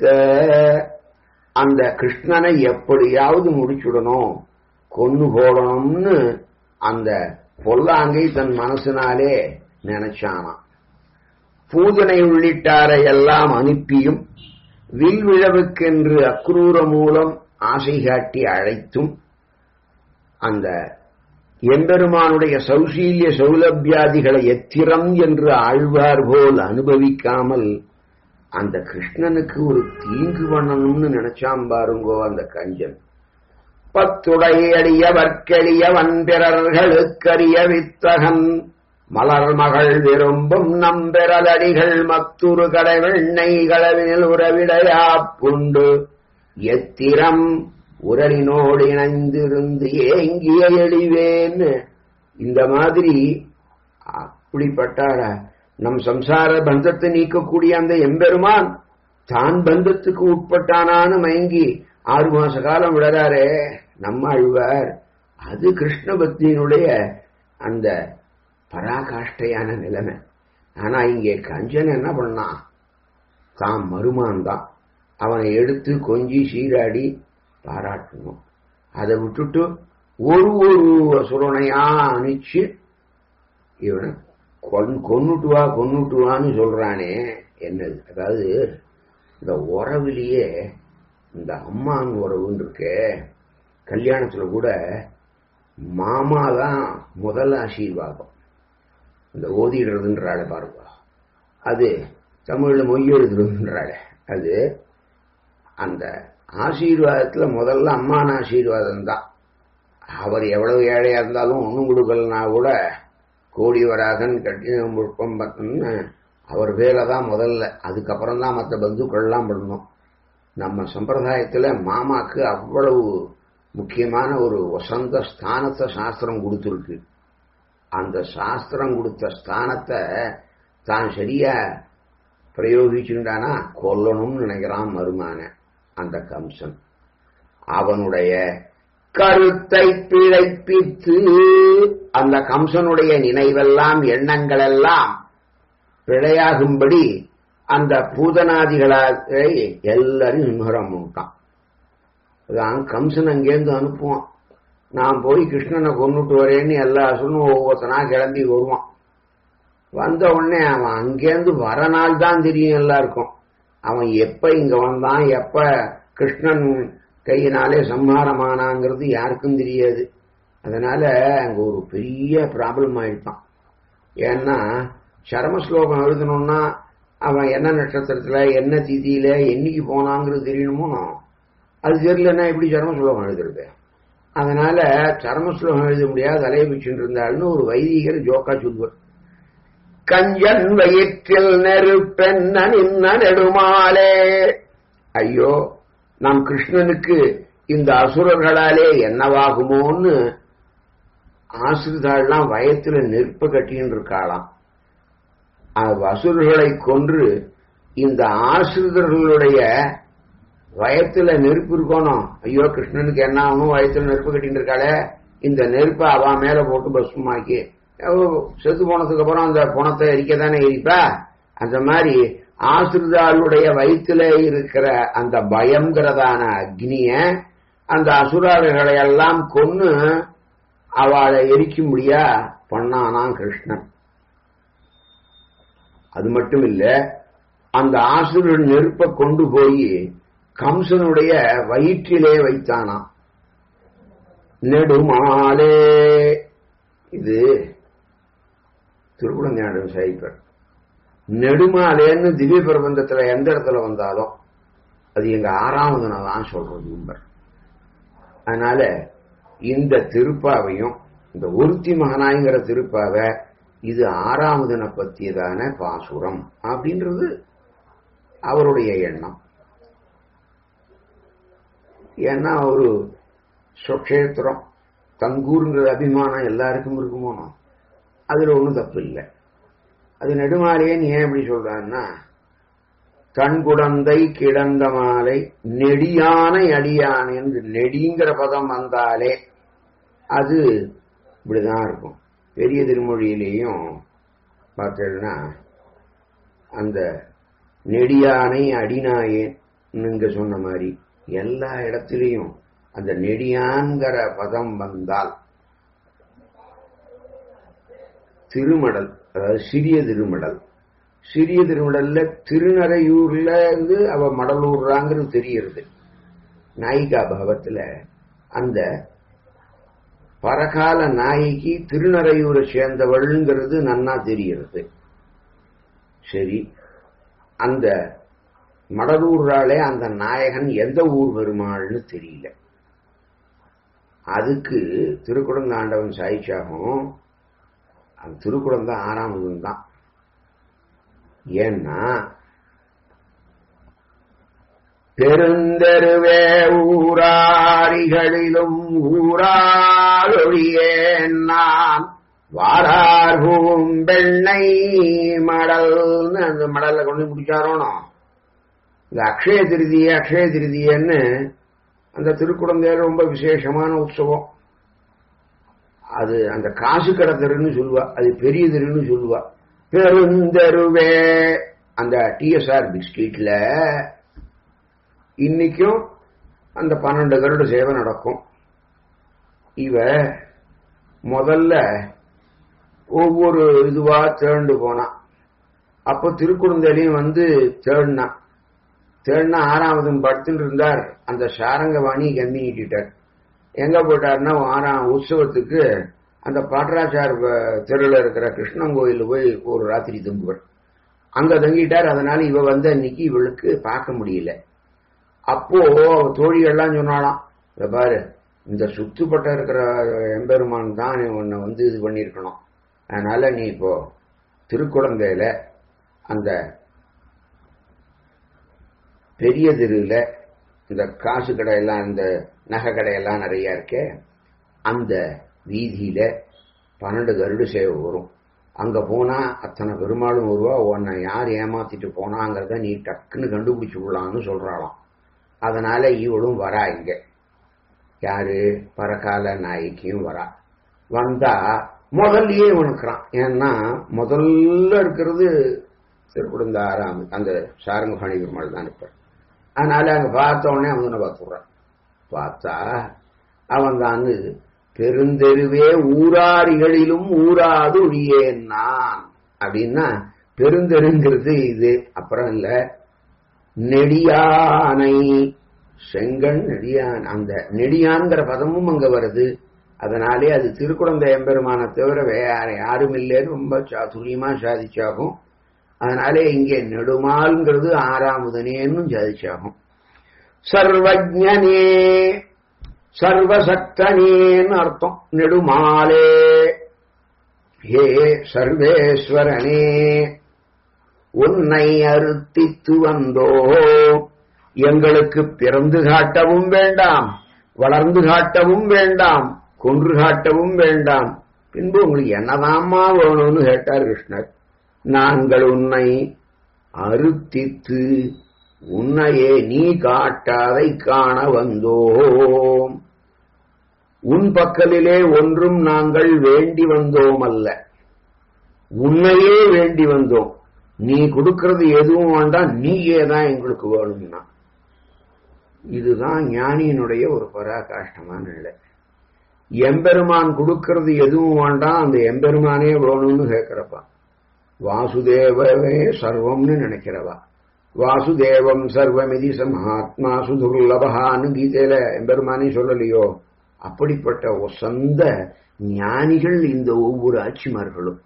அந்த கிருஷ்ணனை எப்படியாவது முடிச்சுடணும் கொன்னு போடணும்னு அந்த பொல்லாங்கை தன் மனசினாலே நினைச்சானாம் பூஜனை உள்ளிட்டாரை எல்லாம் அனுப்பியும் வில்விழவுக்கென்று அக்ரூர மூலம் ஆசை காட்டி அழைத்தும் அந்த எம்பெருமானுடைய சௌசீல்ய சௌலபியாதிகளை எத்திரம் என்று ஆழ்வார் போல் அனுபவிக்காமல் அந்த கிருஷ்ணனுக்கு ஒரு தீங்கு பண்ணணும்னு நினைச்சாம் பாருங்கோ அந்த கஞ்சன் பத்துடையடியவர்க்கெளிய வன்பிறர்களுக்கரிய வித்தகன் மலர் மகள் விரும்பும் நம்பெறலடிகள் மத்துரு கடவெண்ணெய் களவினில் உறவிடையா புண்டு எத்திரம் உரலினோடு இணைந்திருந்து ஏங்கிய எழிவேன்னு இந்த மாதிரி அப்படிப்பட்ட நம் சம்சார பந்தத்தை நீக்கக்கூடிய அந்த எம்பெருமான் தான் பந்தத்துக்கு உட்பட்டானான்னு மயங்கி ஆறு மாச காலம் விடறாரே நம்ம அழுவார் அது கிருஷ்ண பக்தியினுடைய அந்த பராகாஷ்டையான நிலைமை ஆனா இங்கே கஞ்சன் என்ன பண்ணான் தான் மருமான் தான் அவனை எடுத்து கொஞ்சி சீராடி பாராட்டணும் அதை விட்டுட்டு ஒரு ஒரு சுரணையா அணிச்சு இவனை கொன் கொன்னுட்டு வா கொன்னுட்டு வான்னு சொல்றானே என்னது அதாவது இந்த உறவுலயே இந்த அம்மான் உறவுன்னு இருக்கு கல்யாணத்துல கூட மாமா தான் முதல் ஆசீர்வாதம் இந்த ஓதிடுறதுன்றாள் பாருங்க அது தமிழ்ல மொய் எழுதுறதுன்றாள் அது அந்த ஆசீர்வாதத்துல முதல்ல அம்மான ஆசீர்வாதம் தான் அவர் எவ்வளவு ஏழையா இருந்தாலும் ஒன்றும் கொடுக்கலனா கூட கோடி வராகன் கட்டின புஷ்பம் பத்தன்னு அவர் பேரை தான் முதல்ல அதுக்கப்புறம் தான் மற்ற பந்துக்கள்லாம் பண்ணணும் நம்ம சம்பிரதாயத்துல மாமாக்கு அவ்வளவு முக்கியமான ஒரு வசந்த ஸ்தானத்தை சாஸ்திரம் கொடுத்துருக்கு அந்த சாஸ்திரம் கொடுத்த ஸ்தானத்தை தான் சரியா பிரயோகிச்சுட்டானா கொல்லணும்னு நினைக்கிறான் மருமான அந்த கம்சன் அவனுடைய கருத்தை பிழைப்பித்து அந்த கம்சனுடைய நினைவெல்லாம் எண்ணங்கள் எல்லாம் பிழையாகும்படி அந்த பூதனாதிகளை எல்லாரையும் நிம்மரம் பண்ணிட்டான் அதான் கம்சன் அங்கேருந்து அனுப்புவான் நான் போய் கிருஷ்ணனை கொண்டுட்டு வரேன்னு எல்லா சொல்லும் ஒவ்வொருத்தனா கிளம்பி வருவான் வந்த உடனே அவன் அங்கேருந்து வர நாள் தான் தெரியும் எல்லாருக்கும் அவன் எப்ப இங்க வந்தான் எப்ப கிருஷ்ணன் கையினாலே சம்ஹாரமானாங்கிறது யாருக்கும் தெரியாது அதனால அங்க ஒரு பெரிய ப்ராப்ளம் ஆயிட்டான் ஏன்னா சரம ஸ்லோகம் எழுதணும்னா அவன் என்ன நட்சத்திரத்துல என்ன திதியில என்னைக்கு போனாங்கிறது தெரியணுமோ அது தெரியலன்னா எப்படி சரம ஸ்லோகம் எழுதுறது அதனால சரம ஸ்லோகம் எழுத முடியாது தலையை வச்சுட்டு இருந்தாள்னு ஒரு வைதிகர் ஜோக்கா சொல்லுவார் கஞ்சன் வயிற்றில் நெருப்பென்ன நின்ன நெடுமாலே ஐயோ நம் கிருஷ்ணனுக்கு இந்த அசுரர்களாலே என்னவாகுமோன்னு ஆசிரிதாள்லாம் வயத்துல நெருப்ப கட்டின்னு இருக்காளாம் அசுரர்களை கொன்று இந்த ஆசிரிதர்களுடைய வயத்துல நெருப்பு இருக்கணும் ஐயோ கிருஷ்ணனுக்கு என்ன ஆகணும் வயத்துல நெருப்பு கட்டிட்டு இருக்காளே இந்த நெருப்பை அவ மேல போட்டு பஸ்மாக்கி செத்து போனதுக்கு அப்புறம் அந்த பணத்தை எரிக்கத்தானே எரிப்பா அந்த மாதிரி ஆசிரிதாளுடைய வயிற்றுல இருக்கிற அந்த பயங்கிறதான அக்னிய அந்த அசுரர்களை எல்லாம் கொன்னு அவளை எரிக்கும்படியா பண்ணானாம் கிருஷ்ணன் அது மட்டும் இல்ல அந்த ஆசுரன் நெருப்பை கொண்டு போய் கம்சனுடைய வயிற்றிலே வைத்தானாம் நெடுமாலே இது திருக்குழந்தையாண்டம் சாய்ப்பர் நெடுமாலேன்னு திவ்ய பிரபந்தத்துல எந்த இடத்துல வந்தாலும் அது எங்க ஆறாவது தான் சொல்றது உம்பர் அதனால இந்த திருப்பாவையும் இந்த ஒருத்தி மகனாய்ங்கிற திருப்பாவை இது ஆறாவதுனை பத்தியதான பாசுரம் அப்படின்றது அவருடைய எண்ணம் ஏன்னா ஒரு சுக்ஷேத்திரம் தங்கூருங்கிற அபிமானம் எல்லாருக்கும் இருக்குமோ அதுல ஒன்றும் தப்பு இல்லை அது நெடுமாலையன்னு ஏன் எப்படி சொல்றான்னா தன் குடந்தை கிடந்த மாலை நெடியானை அடியானை என்று நெடிங்கிற பதம் வந்தாலே அது இப்படிதான் இருக்கும் பெரிய திருமொழியிலேயும் பார்த்தேன்னா அந்த நெடியானை அடிநாயேன் நீங்க சொன்ன மாதிரி எல்லா இடத்திலையும் அந்த நெடியான்கிற பதம் வந்தால் திருமடல் அதாவது சிறிய திருமடல் சிறிய திருமடல்ல திருநறையூர்ல இருந்து அவ மடலூர்றாங்கிறது தெரியறது நாயிகா பாவத்துல அந்த பரகால நாயகி திருநறையூரை சேர்ந்தவள்ங்கிறது நன்னா தெரிகிறது சரி அந்த மடலூர்றாலே அந்த நாயகன் எந்த ஊர் பெருமாள்னு தெரியல அதுக்கு திருக்குடந்தாண்டவன் சாய்ச்சாகும் அந்த திருக்குடம் தான் ஆறாமதும் தான் ஏன்னா பெருந்தருவே ஊராரிகளிலும் ஊராளொழியேன் நான் வாரார் பூம்பெண்ணை மடல்னு அந்த மடல்ல கொண்டு முடிச்சாரோனோ இந்த அக்ஷய திருதிய அக்ஷய திருதியன்னு அந்த திருக்குழந்தையில ரொம்ப விசேஷமான உற்சவம் அது அந்த காசு கடத்தருன்னு சொல்லுவா அது பெரிய தெருன்னு சொல்லுவா பெருந்தருவே அந்த டிஎஸ்ஆர் பிஸ்கெட்ல இன்னைக்கும் அந்த பன்னெண்டு கருட சேவை நடக்கும் இவ முதல்ல ஒவ்வொரு இதுவா தேர்ந்து போனான் அப்போ திருக்குழந்தையிலையும் வந்து தேடினான் தேடினா ஆறாவதும் படுத்துட்டு இருந்தார் அந்த சாரங்கவாணி கம்மி நீட்டிட்டார் எங்க போயிட்டாருன்னா ஆறாம் உற்சவத்துக்கு அந்த பாட்டராச்சார் தெருவில் இருக்கிற கிருஷ்ணன் கோயில் போய் ஒரு ராத்திரி தங்குவார் அங்க தங்கிட்டார் அதனால இவ வந்து அன்னைக்கு இவளுக்கு பார்க்க முடியல அப்போ தோழிகள்லாம் சொன்னாலாம் இத பாரு இந்த சுத்துப்பட்ட இருக்கிற எம்பெருமான் தான் உன்னை வந்து இது பண்ணியிருக்கணும் அதனால நீ இப்போ திருக்குழந்தையில அந்த பெரிய தெருவில் இந்த காசு கடையெல்லாம் இந்த நகை கடையெல்லாம் நிறைய இருக்கே அந்த வீதியில பன்னெண்டு கருடு சேவை வரும் அங்க போனா அத்தனை பெருமாளும் வருவா உன்னை யார் ஏமாத்திட்டு போனாங்கிறத நீ டக்குன்னு கண்டுபிடிச்சு விடலாம்னு சொல்றாளாம் அதனால இவளும் வரா இங்க யாரு பரகால நாய்க்கியும் வரா வந்தா முதல்லயே உனக்குறான் ஏன்னா முதல்ல இருக்கிறது திருக்குடுந்தாராம் அந்த சாரங்கபாணி பெருமாள் தான் இருப்பார் அதனால அங்க பார்த்த உடனே அவனை பார்த்துடுறான் பார்த்தா அவன் தான் பெருந்தெருவே ஊராரிகளிலும் ஊராது ஒழியேன் நான் அப்படின்னா பெருந்தெருங்கிறது இது அப்புறம் இல்ல நெடியானை செங்கண் நெடியான் அந்த நெடியான்கிற பதமும் அங்க வருது அதனாலே அது திருக்குழந்தை எம்பெருமானை தவிர வேற யாரும் இல்லைன்னு ரொம்ப சாதுரியமா சாதிச்சாகும் அதனாலே இங்கே நெடுமால்ங்கிறது ஆறாமுதனேன்னு சாதிச்சாகும் சர்வஜனே சர்வசக்தனேன்னு அர்த்தம் நெடுமாலே ஹே சர்வேஸ்வரனே உன்னை அறுத்தித்து வந்தோ எங்களுக்கு பிறந்து காட்டவும் வேண்டாம் வளர்ந்து காட்டவும் வேண்டாம் கொன்று காட்டவும் வேண்டாம் பின்பு உங்களுக்கு என்னதாம்மா வேணும்னு கேட்டார் கிருஷ்ணர் நாங்கள் உன்னை அறுத்தித்து உன்னையே நீ காட்டாதை காண வந்தோம் உன் பக்கலிலே ஒன்றும் நாங்கள் வேண்டி வந்தோம் அல்ல உன்னையே வேண்டி வந்தோம் நீ கொடுக்கிறது எதுவும் வேண்டாம் நீயே தான் எங்களுக்கு வேணும்னா இதுதான் ஞானியினுடைய ஒரு பராகாஷ்டமான நிலை எம்பெருமான் கொடுக்கிறது எதுவும் வேண்டாம் அந்த எம்பெருமானே வேணும்னு கேட்கிறப்பா வாசுதேவமே சர்வம்னு நினைக்கிறவா வாசுதேவம் சர்வமிதி சமஹாத்மா சுதுர்லபகான்னு கீதையில எம்பெருமானே சொல்லலையோ அப்படிப்பட்ட ஒசந்த ஞானிகள் இந்த ஒவ்வொரு ஆட்சிமார்களும்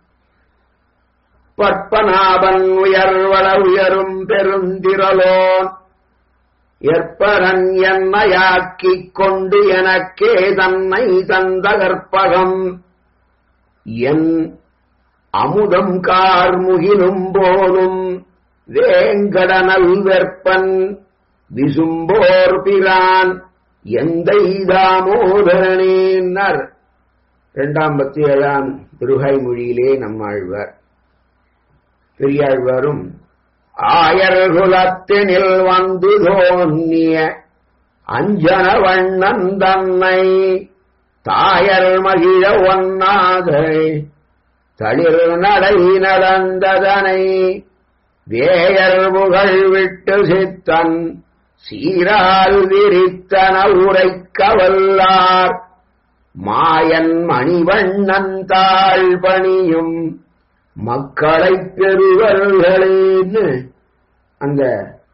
பற்பனாபன் உயர்வள உயரும் பெருந்திரலோன் எற்பரன் என்னையாக்கிக் கொண்டு எனக்கே தன்னை தந்த கற்பகம் என் அமுதம் கார்முகிலும் போலும் வேங்கடனல் வெற்பன் விசும்போர் பிரான் எந்தை தாமோதரனேன்னர் இரண்டாம் பத்தி ஏழாம் திருகை மொழியிலே நம்மாழ்வார் பெரியாழ்வாரும் ஆயர் குலத்தினில் வந்து தோன்னிய அஞ்சன வண்ணன் தன்னை தாயர் மகிழ ஒன்னாதை தளிர் நடை நடந்ததனை வேயர் புகழ் விட்டு சித்தன் சீரால் விரித்தன உரைக்க வல்லார் மாயன் மணிவண்ணன் தாழ் பணியும் மக்களைப் பெறுவர்களேன்னு அந்த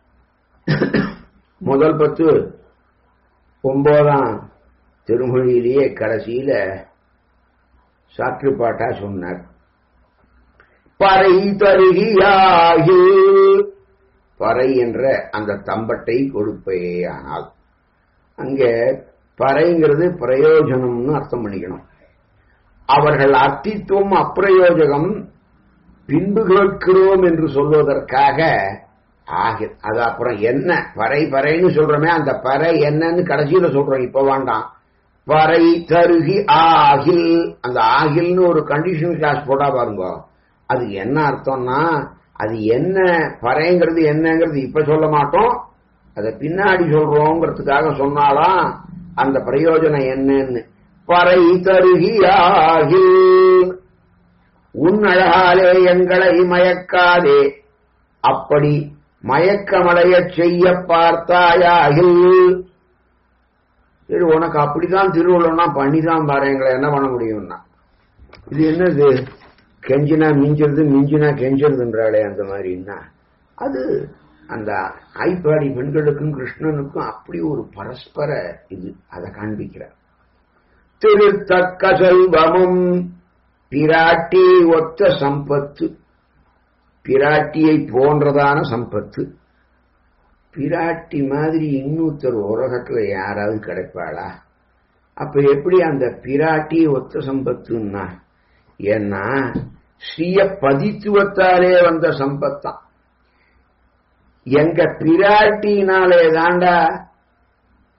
முதல் பத்து ஒன்பதாம் திருமொழியிலேயே கடைசியில சாற்று பாட்டா சொன்னார் பறை தருகியாகி பறை என்ற அந்த தம்பட்டை கொடுப்பேயானால் அங்க பறைங்கிறது பிரயோஜனம்னு அர்த்தம் பண்ணிக்கணும் அவர்கள் அர்த்தித்துவம் அப்பிரயோஜகம் பின்பு கேட்கிறோம் என்று சொல்வதற்காக ஆக அது அப்புறம் என்ன பறை பறைன்னு சொல்றோமே அந்த பறை என்னன்னு கடைசியில சொல்றோம் இப்ப வேண்டாம் பறை தருகி ஆகில் அந்த ஆகில்னு ஒரு கண்டிஷன் கிளாஸ் போட்டா பாருங்க அது என்ன அர்த்தம்னா அது என்ன பறைங்கிறது என்னங்கிறது இப்ப சொல்ல மாட்டோம் அதை பின்னாடி சொல்றோங்கிறதுக்காக சொன்னாலாம் அந்த பிரயோஜனம் என்னன்னு பறை தருகியாகில் உன் அழகாலே எங்களை மயக்காதே அப்படி மயக்கமடையச் செய்ய பார்த்தாயாகில் சரி உனக்கு அப்படிதான் திருவள்ளம்னா பண்ணிதான் பாரு எங்களை என்ன பண்ண முடியும்னா இது என்னது கெஞ்சினா மிஞ்சிறது மிஞ்சினா கெஞ்சிறதுன்றாளே அந்த மாதிரின்னா அது அந்த ஐப்பாடி பெண்களுக்கும் கிருஷ்ணனுக்கும் அப்படி ஒரு பரஸ்பர இது அதை காண்பிக்கிறார் திருத்தக்க செல்வமும் பிராட்டி ஒத்த சம்பத்து பிராட்டியை போன்றதான சம்பத்து பிராட்டி மாதிரி இன்னொருத்தர் உலகத்துல யாராவது கிடைப்பாளா அப்ப எப்படி அந்த பிராட்டி ஒத்த சம்பத்துன்னா ஏன்னா ஸ்ரீய பதித்துவத்தாலே வந்த சம்பத்தான் எங்க பிராட்டினாலே தாண்டா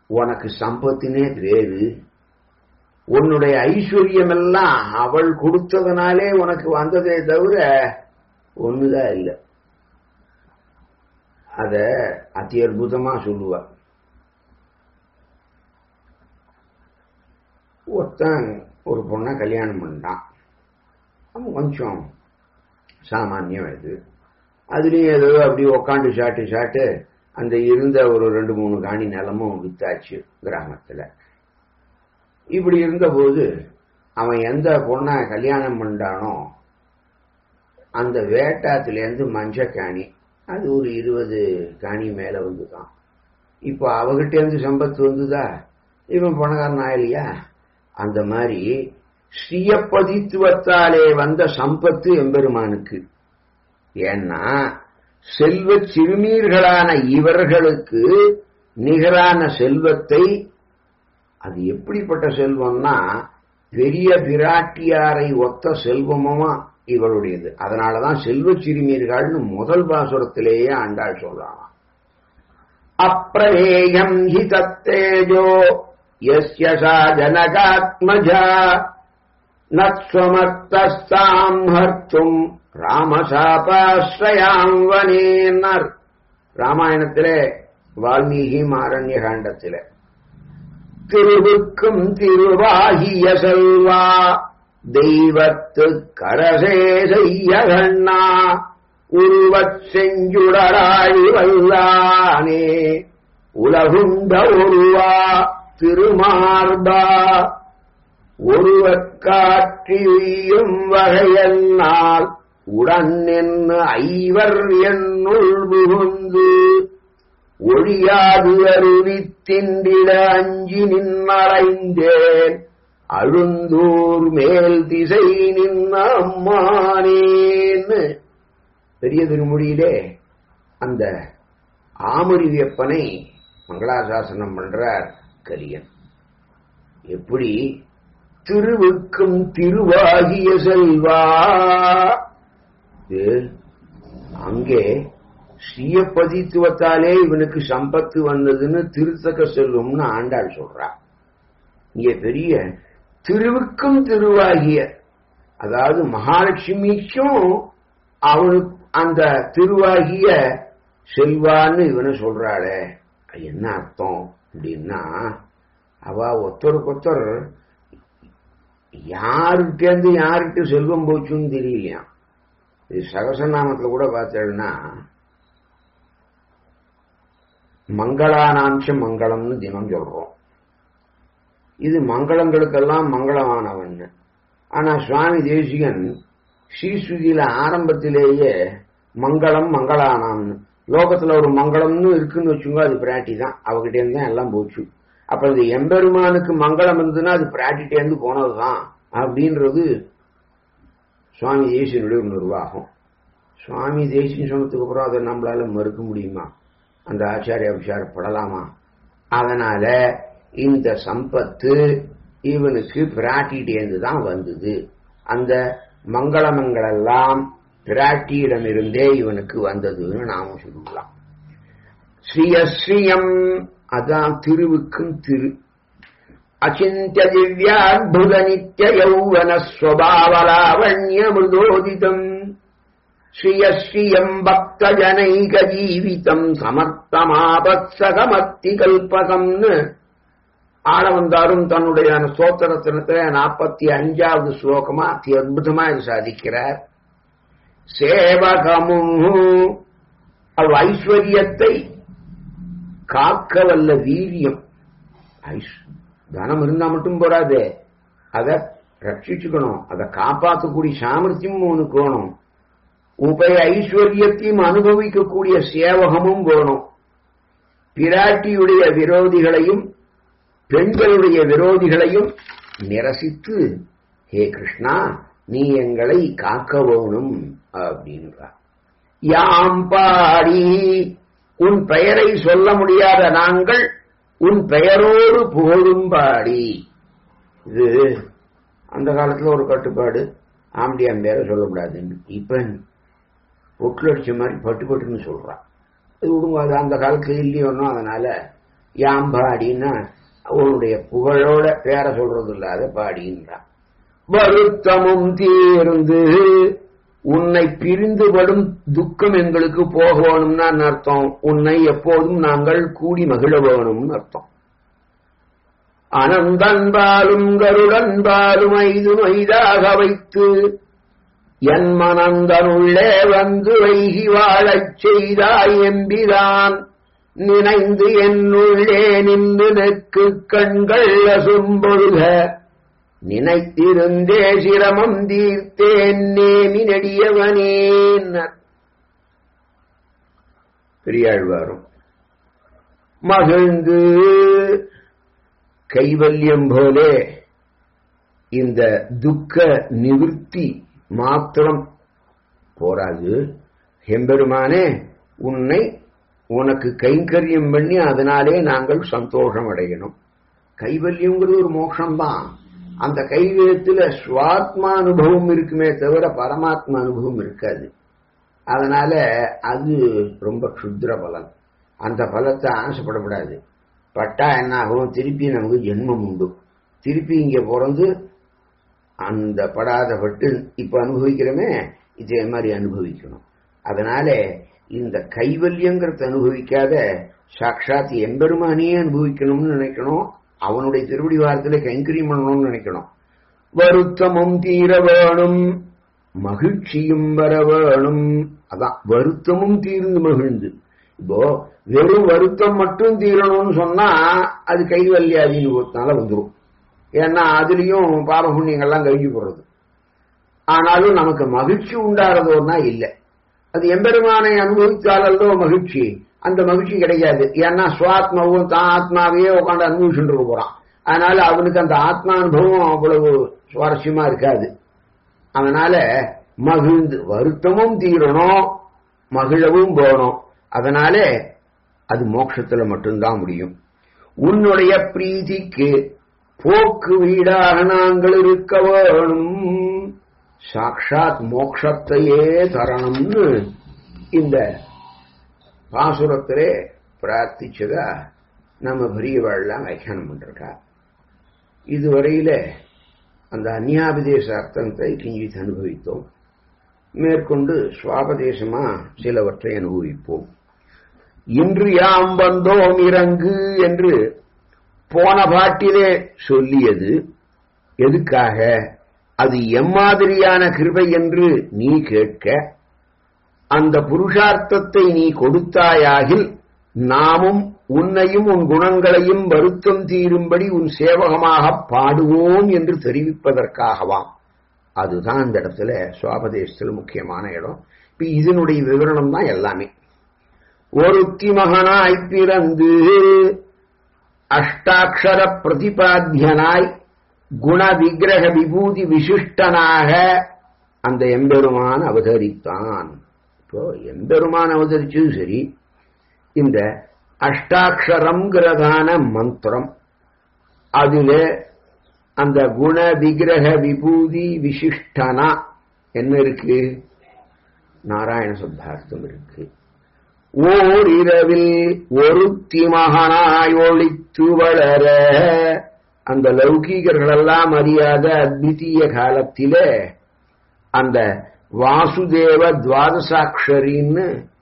உனக்கு சம்பத்தினே பேரு உன்னுடைய ஐஸ்வர்யம் எல்லாம் அவள் கொடுத்ததுனாலே உனக்கு வந்ததே தவிர ஒண்ணுதான் இல்லை அத அதி அற்புதமா சொல்லுவா ஒருத்தன் ஒரு பொண்ணை கல்யாணம் பண்ணிட்டான் அவன் கொஞ்சம் சாமானியம் இது அதுலயும் ஏதோ அப்படி உக்காண்டு சாட்டு சாட்டு அந்த இருந்த ஒரு ரெண்டு மூணு காணி நிலமும் வித்தாச்சு கிராமத்துல இப்படி இருந்தபோது அவன் எந்த பொண்ணை கல்யாணம் பண்ணானோ அந்த வேட்டாத்திலேருந்து மஞ்ச காணி அது ஒரு இருபது காணி மேல வந்துதான் இப்போ அவகிட்ட இருந்து சம்பத்து வந்துதா இவன் பணக்காரன் ஆகலையா அந்த மாதிரி ஸ்ரீயப்பதித்துவத்தாலே வந்த சம்பத்து எம்பெருமானுக்கு ஏன்னா செல்வ சிறுமீர்களான இவர்களுக்கு நிகரான செல்வத்தை அது எப்படிப்பட்ட செல்வம்னா பெரிய பிராட்டியாரை ஒத்த செல்வமுமா இவளுடையது அதனாலதான் செல்வ சிறுமீர்கள்னு முதல் பாசுரத்திலேயே ஆண்டாள் சொல்றாங்க அப்பிரவேயம் ஹி தத்தேஜோ யஸ்ய சா ஜனகாத்மஜா நத்வமர்த்தாம் ஹர்த்தும் ராமசாபாஸ்ரயாம் வனேனர் ராமாயணத்திலே வால்மீகி மாரண்ய காண்டத்திலே திருவுக்கும் திருவாகிய செல்வா தெய்வத்து கரசே செய்யகண்ணா உருவச் செஞ்சுடராழி வல்லானே உலகுண்ட ஒருவா திருமார்பா ஒருவற்காற்றியும் வகையென்னால் உடன் என்று ஐவர் என்னுள் புகுந்து ஒழியாது அருவித்தின்றிட அஞ்சி நின்மறைந்தேன் அழுந்தூர் மேல் திசை நின்ன அம்மானேன்னு பெரிய திருமொழியிலே அந்த ஆமரி வியப்பனை மங்களாசாசனம் பண்றார் கலியன் எப்படி திருவுக்கும் திருவாகிய செல்வா இது அங்கே ஸ்ரீயப்பதித்துவத்தாலே இவனுக்கு சம்பத்து வந்ததுன்னு திருத்தக்க செல்வம்னு ஆண்டாள் சொல்றா இங்கே பெரிய திருவுக்கும் திருவாகிய அதாவது மகாலட்சுமிக்கும் அவனுக்கு அந்த திருவாகிய செல்வான்னு இவனு சொல்றாளே அது என்ன அர்த்தம் அப்படின்னா அவ ஒருத்தருக்கு ஒருத்தர் யாருக்கிட்டேருந்து யாருக்கிட்ட செல்வம் போச்சுன்னு தெரியலையா இது சகசநாமத்துல கூட பார்த்தேன்னா மங்களானாம்சம் மங்களம்னு தினம் சொல்றோம் இது மங்களங்களுக்கெல்லாம் மங்களமானவன் ஆனா சுவாமி தேசிகன் ஸ்ரீஸ்ருதியில ஆரம்பத்திலேயே மங்களம் மங்களானாம்னு லோகத்துல ஒரு மங்களம்னு இருக்குன்னு வச்சுங்க அது பிராட்டி தான் அவகிட்ட இருந்து தான் எல்லாம் போச்சு அப்ப இந்த எம்பெருமானுக்கு மங்களம் இருந்ததுன்னா அது பிராட்டிட்டே இருந்து போனதுதான் அப்படின்றது சுவாமி தேசியனுடைய ஒரு நிர்வாகம் சுவாமி தேசியம் சொன்னதுக்கு அப்புறம் அதை நம்மளால மறுக்க முடியுமா அந்த ஆச்சாரிய விசாரப்படலாமா அதனால இந்த சம்பத்து இவனுக்கு பிராட்டியிட்டேந்து தான் வந்தது அந்த மங்களமங்களெல்லாம் பிராட்டியிடமிருந்தே இவனுக்கு வந்ததுன்னு நாம சொல்லலாம் ஸ்ரீயஸ்ரீயம் அதான் திருவுக்கும் திரு அச்சிந்திய திவ்யாத்புத நித்ய யௌவன ஸ்வபாவலாவண்ய மிருதோதிதம் ஸ்ரீயஸ்ரீயம் பக்த ஜனைக ஜீவிதம் சமர்த்தமாபத்சகமத்தி கல்பகம்னு ஆளவந்தாரும் தன்னுடைய ஸ்தோத்திரத்தினத்துல நாற்பத்தி அஞ்சாவது ஸ்லோகமா அதி அற்புதமா இது சாதிக்கிறார் சேவகமும் அவ் ஐஸ்வர்யத்தை காக்க வல்ல வீரியம் தனம் இருந்தா மட்டும் போறாதே அதை ரட்சிச்சுக்கணும் அதை காப்பாற்றக்கூடிய சாமர்த்தியமும் உனக்கு வேணும் உபய ஐஸ்வர்யத்தையும் அனுபவிக்கக்கூடிய சேவகமும் வேணும் பிராட்டியுடைய விரோதிகளையும் பெண்களுடைய விரோதிகளையும் நிரசித்து ஹே கிருஷ்ணா நீ எங்களை காக்க வேணும் அப்படின்றார் யாம் பாடி உன் பெயரை சொல்ல முடியாத நாங்கள் உன் பெயரோடு புகழும் பாடி இது அந்த காலத்துல ஒரு கட்டுப்பாடு ஆம்பியான் பேரை சொல்லக்கூடாதுன்னு இப்ப ஒட்டுல அடிச்ச மாதிரி பட்டு பட்டுன்னு சொல்றான் இது விடுங்க அது அந்த காலத்துல இல்லையோனோ அதனால யாம்பாடின்னா உன்னுடைய புகழோட பேர சொல்றது இல்லாத பாடின்றான் வருத்தமும் தீர்ந்து உன்னை பிரிந்துபடும் துக்கம் எங்களுக்கு போக வேணும்னா அர்த்தம் உன்னை எப்போதும் நாங்கள் கூடி மகிழ வேணும்னு அர்த்தம் அனந்தன்பாலும் கருடன்பாலும் ஐது மைதாக வைத்து என் மனந்தனுள்ளே வந்து வைகி வாழச் செய்தாய் எம்பிரான் நினைந்து என்னுள்ளே நின்று நெக்கு கண்கள் அசும்பொழுக நினைத்திருந்தே சிரமம் தீர்த்தேன் நேமி நெடியவனேன் பெரியாழ்வாரும் மகிழ்ந்து கைவல்யம் போலே இந்த துக்க நிவிருத்தி மாத்திரம் போராது எம்பெருமானே உன்னை உனக்கு கைங்கரியம் பண்ணி அதனாலே நாங்கள் சந்தோஷம் அடையணும் கைவல்யங்கிறது ஒரு மோட்சம்தான் அந்த கைவல்யத்துல சுவாத்மா அனுபவம் இருக்குமே தவிர பரமாத்மா அனுபவம் இருக்காது அதனால அது ரொம்ப க்ஷுத்ர பலன் அந்த பலத்தை ஆசைப்படக்கூடாது பட்டா என்ன ஆகும் திருப்பி நமக்கு ஜென்மம் உண்டு திருப்பி இங்க பிறந்து அந்த படாத பட்டு இப்ப அனுபவிக்கிறோமே இதே மாதிரி அனுபவிக்கணும் அதனால இந்த கைவல்யங்கிறத அனுபவிக்காத சாட்சாத் எம்பெருமானியே அனுபவிக்கணும்னு நினைக்கணும் அவனுடைய திருவடி வாரத்துல கைங்கரியம் பண்ணணும்னு நினைக்கணும் வருத்தமும் தீர வேணும் மகிழ்ச்சியும் வர வேணும் அதான் வருத்தமும் தீர்ந்து மகிழ்ந்து இப்போ வெறும் வருத்தம் மட்டும் தீரணும்னு சொன்னா அது கைவல்யாதின்னு ஒருத்தனால வந்துடும் ஏன்னா அதுலயும் பாப புண்ணியங்கள்லாம் கழிஞ்சு போடுறது ஆனாலும் நமக்கு மகிழ்ச்சி உண்டாகிறதோன்னா இல்லை அது எம்பெருமானை அனுபவித்தாலோ மகிழ்ச்சி அந்த மகிழ்ச்சி கிடைக்காது ஏன்னா சுவாத்மாவும் தான் ஆத்மாவையே உட்காந்து அனுபவிச்சுட்டு இருக்க போறான் அதனால அவனுக்கு அந்த ஆத்மா அனுபவம் அவ்வளவு சுவாரஸ்யமா இருக்காது அதனால மகிழ்ந்து வருத்தமும் தீரணும் மகிழவும் போகணும் அதனால அது மோட்சத்துல மட்டும்தான் முடியும் உன்னுடைய பிரீதிக்கு போக்கு வீடாக நாங்கள் இருக்க வேணும் சாட்சாத் மோட்சத்தையே தரணும்னு இந்த பாசுரத்திலே பிரார்த்திச்சதா நம்ம பெரியவாழ்லாம் வியாக்கியானம் பண்ணிருக்கா இதுவரையில அந்த அந்யாபதேச அர்த்தத்தை கிஞ்சித் அனுபவித்தோம் மேற்கொண்டு சுவாபதேசமா சிலவற்றை அனுபவிப்போம் இன்று யாம் வந்தோம் இறங்கு என்று போன பாட்டிலே சொல்லியது எதுக்காக அது எம்மாதிரியான கிருபை என்று நீ கேட்க அந்த புருஷார்த்தத்தை நீ கொடுத்தாயாகில் நாமும் உன்னையும் உன் குணங்களையும் வருத்தம் தீரும்படி உன் சேவகமாக பாடுவோம் என்று தெரிவிப்பதற்காகவாம் அதுதான் இந்த இடத்துல சுவாபதேசத்தில் முக்கியமான இடம் இப்ப இதனுடைய விவரணம் தான் எல்லாமே ஒருத்தி மகனாய் பிறந்து அஷ்டாட்சர பிரதிபாத்தியனாய் குண விக்கிரக விபூதி விசிஷ்டனாக அந்த எம்பெருமான் அவதரித்தான் இப்போ எம்பெருமான் அவதரிச்சது சரி இந்த அஷ்டாட்சரம்ங்கிறதான மந்திரம் அதில அந்த குண விக்கிரக விபூதி விசிஷ்டனா என்ன இருக்கு நாராயண சப்தார்த்தம் இருக்கு ஓர் இரவில் ஒருத்தி மகனாய் ஒளித்து வளர அந்த லௌகீகர்களெல்லாம் அறியாத அத்விதீய காலத்திலே அந்த வாசுதேவ துவாதசாட்சரின்னு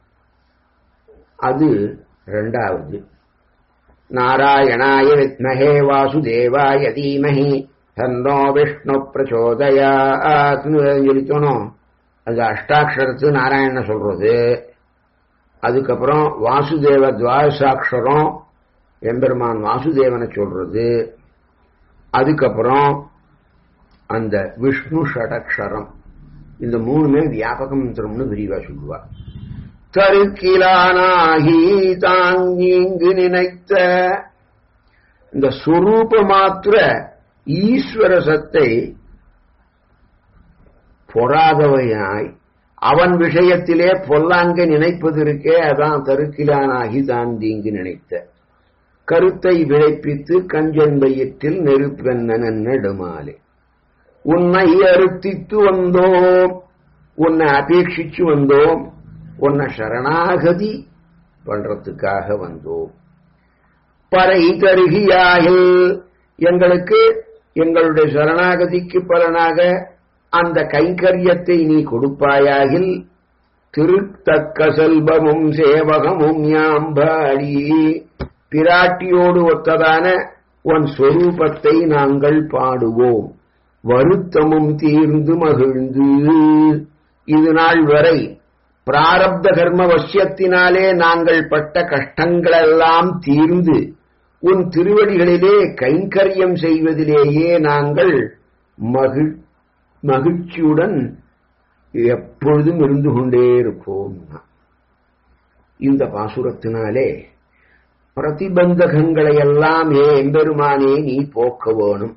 அது ரெண்டாவது நாராயணாய வித்மஹே வாசுதேவாய தீமஹி தன்னோ விஷ்ணு பிரச்சோதயாத்னு சொல்லிக்கணும் அது அஷ்டாட்சரத்து நாராயண சொல்றது அதுக்கப்புறம் வாசுதேவ துவாதசாட்சரம் எம்பெருமான் வாசுதேவனை சொல்றது அதுக்கப்புறம் அந்த விஷ்ணு ஷடக்ஷரம் இந்த மூணுமே வியாபக மந்திரம்னு விரிவா சொல்லுவா தருக்கிலானாகி தான் இங்கு நினைத்த இந்த சுரூப மாத்திர ஈஸ்வர சத்தை பொறாதவையாய் அவன் விஷயத்திலே பொல்லாங்க நினைப்பது இருக்கே அதான் தருக்கிலானாகி தான் தீங்கு நினைத்த கருத்தை விளைப்பித்து கஞ்சன் வயிற்றில் நெருப்பென்ன நெடுமாலே உன்னை அறுத்தித்து வந்தோம் உன்னை அபேட்சிச்சு வந்தோம் உன்னை சரணாகதி பண்றதுக்காக வந்தோம் பறை தருகியாகில் எங்களுக்கு எங்களுடைய சரணாகதிக்கு பலனாக அந்த கைங்கரியத்தை நீ கொடுப்பாயாகில் திருத்தக்க செல்வமும் சேவகமும் யாம்பாடி பிராட்டியோடு ஒத்ததான உன் சொரூபத்தை நாங்கள் பாடுவோம் வருத்தமும் தீர்ந்து மகிழ்ந்து இது நாள் வரை பிராரப்த கர்ம வசியத்தினாலே நாங்கள் பட்ட கஷ்டங்களெல்லாம் தீர்ந்து உன் திருவடிகளிலே கைங்கரியம் செய்வதிலேயே நாங்கள் மகிழ் மகிழ்ச்சியுடன் எப்பொழுதும் இருந்து கொண்டே இருப்போம் இந்த பாசுரத்தினாலே பிரதிபந்தகங்களை எல்லாம் ஏ எம்பெருமானே நீ போக்க வேணும்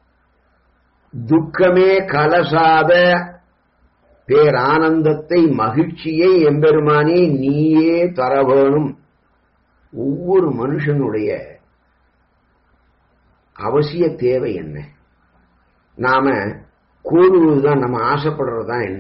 துக்கமே கலசாத பேரானந்தத்தை மகிழ்ச்சியை எம்பெருமானே நீயே தர வேணும் ஒவ்வொரு மனுஷனுடைய அவசிய தேவை என்ன நாம கூறுவதுதான் நம்ம ஆசைப்படுறதுதான் என்ன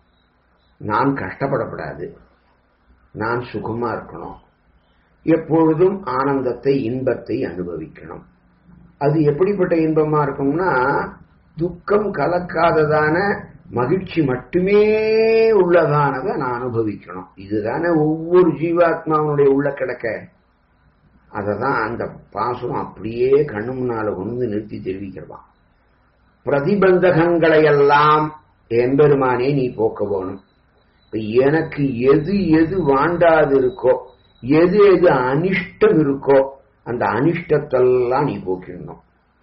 நான் கஷ்டப்படப்படாது நான் சுகமா இருக்கணும் எப்பொழுதும் ஆனந்தத்தை இன்பத்தை அனுபவிக்கணும் அது எப்படிப்பட்ட இன்பமா இருக்கும்னா துக்கம் கலக்காததான மகிழ்ச்சி மட்டுமே உள்ளதானதை நான் அனுபவிக்கணும் இதுதானே ஒவ்வொரு ஜீவாத்மாவனுடைய உள்ள கிடக்க அததான் அந்த பாசம் அப்படியே கண்ணு முன்னால கொண்டு நிறுத்தி தெரிவிக்கிறவான் பிரதிபந்தகங்களை எல்லாம் எம்பெருமானே நீ போக்க வேணும் எனக்கு எது எது வாண்டாது இருக்கோ எது எது அனிஷ்டம் இருக்கோ அந்த அனிஷ்டத்தெல்லாம் நீ போக்கிடணும்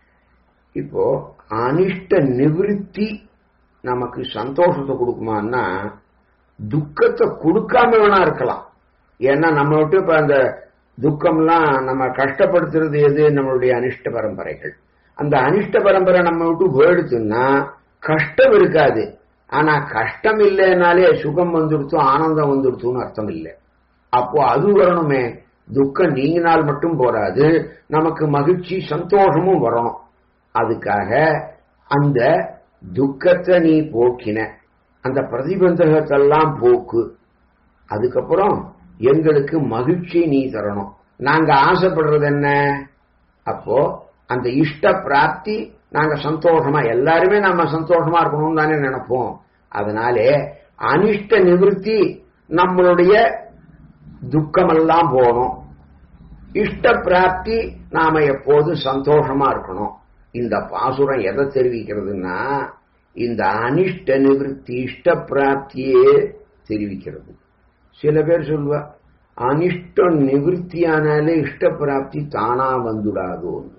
இப்போ அனிஷ்ட நிவிருத்தி நமக்கு சந்தோஷத்தை கொடுக்குமான்னா துக்கத்தை கொடுக்காம வேணா இருக்கலாம் ஏன்னா நம்ம விட்டு இப்ப அந்த துக்கம்லாம் நம்ம கஷ்டப்படுத்துறது எது நம்மளுடைய அனிஷ்ட பரம்பரைகள் அந்த அனிஷ்ட பரம்பரை நம்ம விட்டு போயிடுச்சுன்னா கஷ்டம் இருக்காது ஆனா கஷ்டம் இல்லைனாலே சுகம் வந்துடுத்து ஆனந்தம் வந்துடுத்துன்னு அர்த்தம் இல்லை அப்போ அது வரணுமே துக்கம் நீங்கினால் மட்டும் போராது நமக்கு மகிழ்ச்சி சந்தோஷமும் வரணும் அதுக்காக அந்த துக்கத்தை நீ போக்கின அந்த பிரதிபந்தகத்தெல்லாம் போக்கு அதுக்கப்புறம் எங்களுக்கு மகிழ்ச்சி நீ தரணும் நாங்க ஆசைப்படுறது என்ன அப்போ அந்த இஷ்ட பிராப்தி நாங்க சந்தோஷமா எல்லாருமே நம்ம சந்தோஷமா இருக்கணும் தானே நினைப்போம் அதனாலே அனிஷ்ட நிவர்த்தி நம்மளுடைய துக்கமெல்லாம் போகணும் இஷ்ட பிராப்தி நாம எப்போதும் சந்தோஷமா இருக்கணும் இந்த பாசுரம் எதை தெரிவிக்கிறதுன்னா இந்த அனிஷ்ட நிவர்த்தி இஷ்ட பிராப்தியே தெரிவிக்கிறது சில பேர் சொல்லுவா அனிஷ்டம் நிவர்த்தியானாலே இஷ்ட பிராப்தி தானா வந்துடாதோன்னு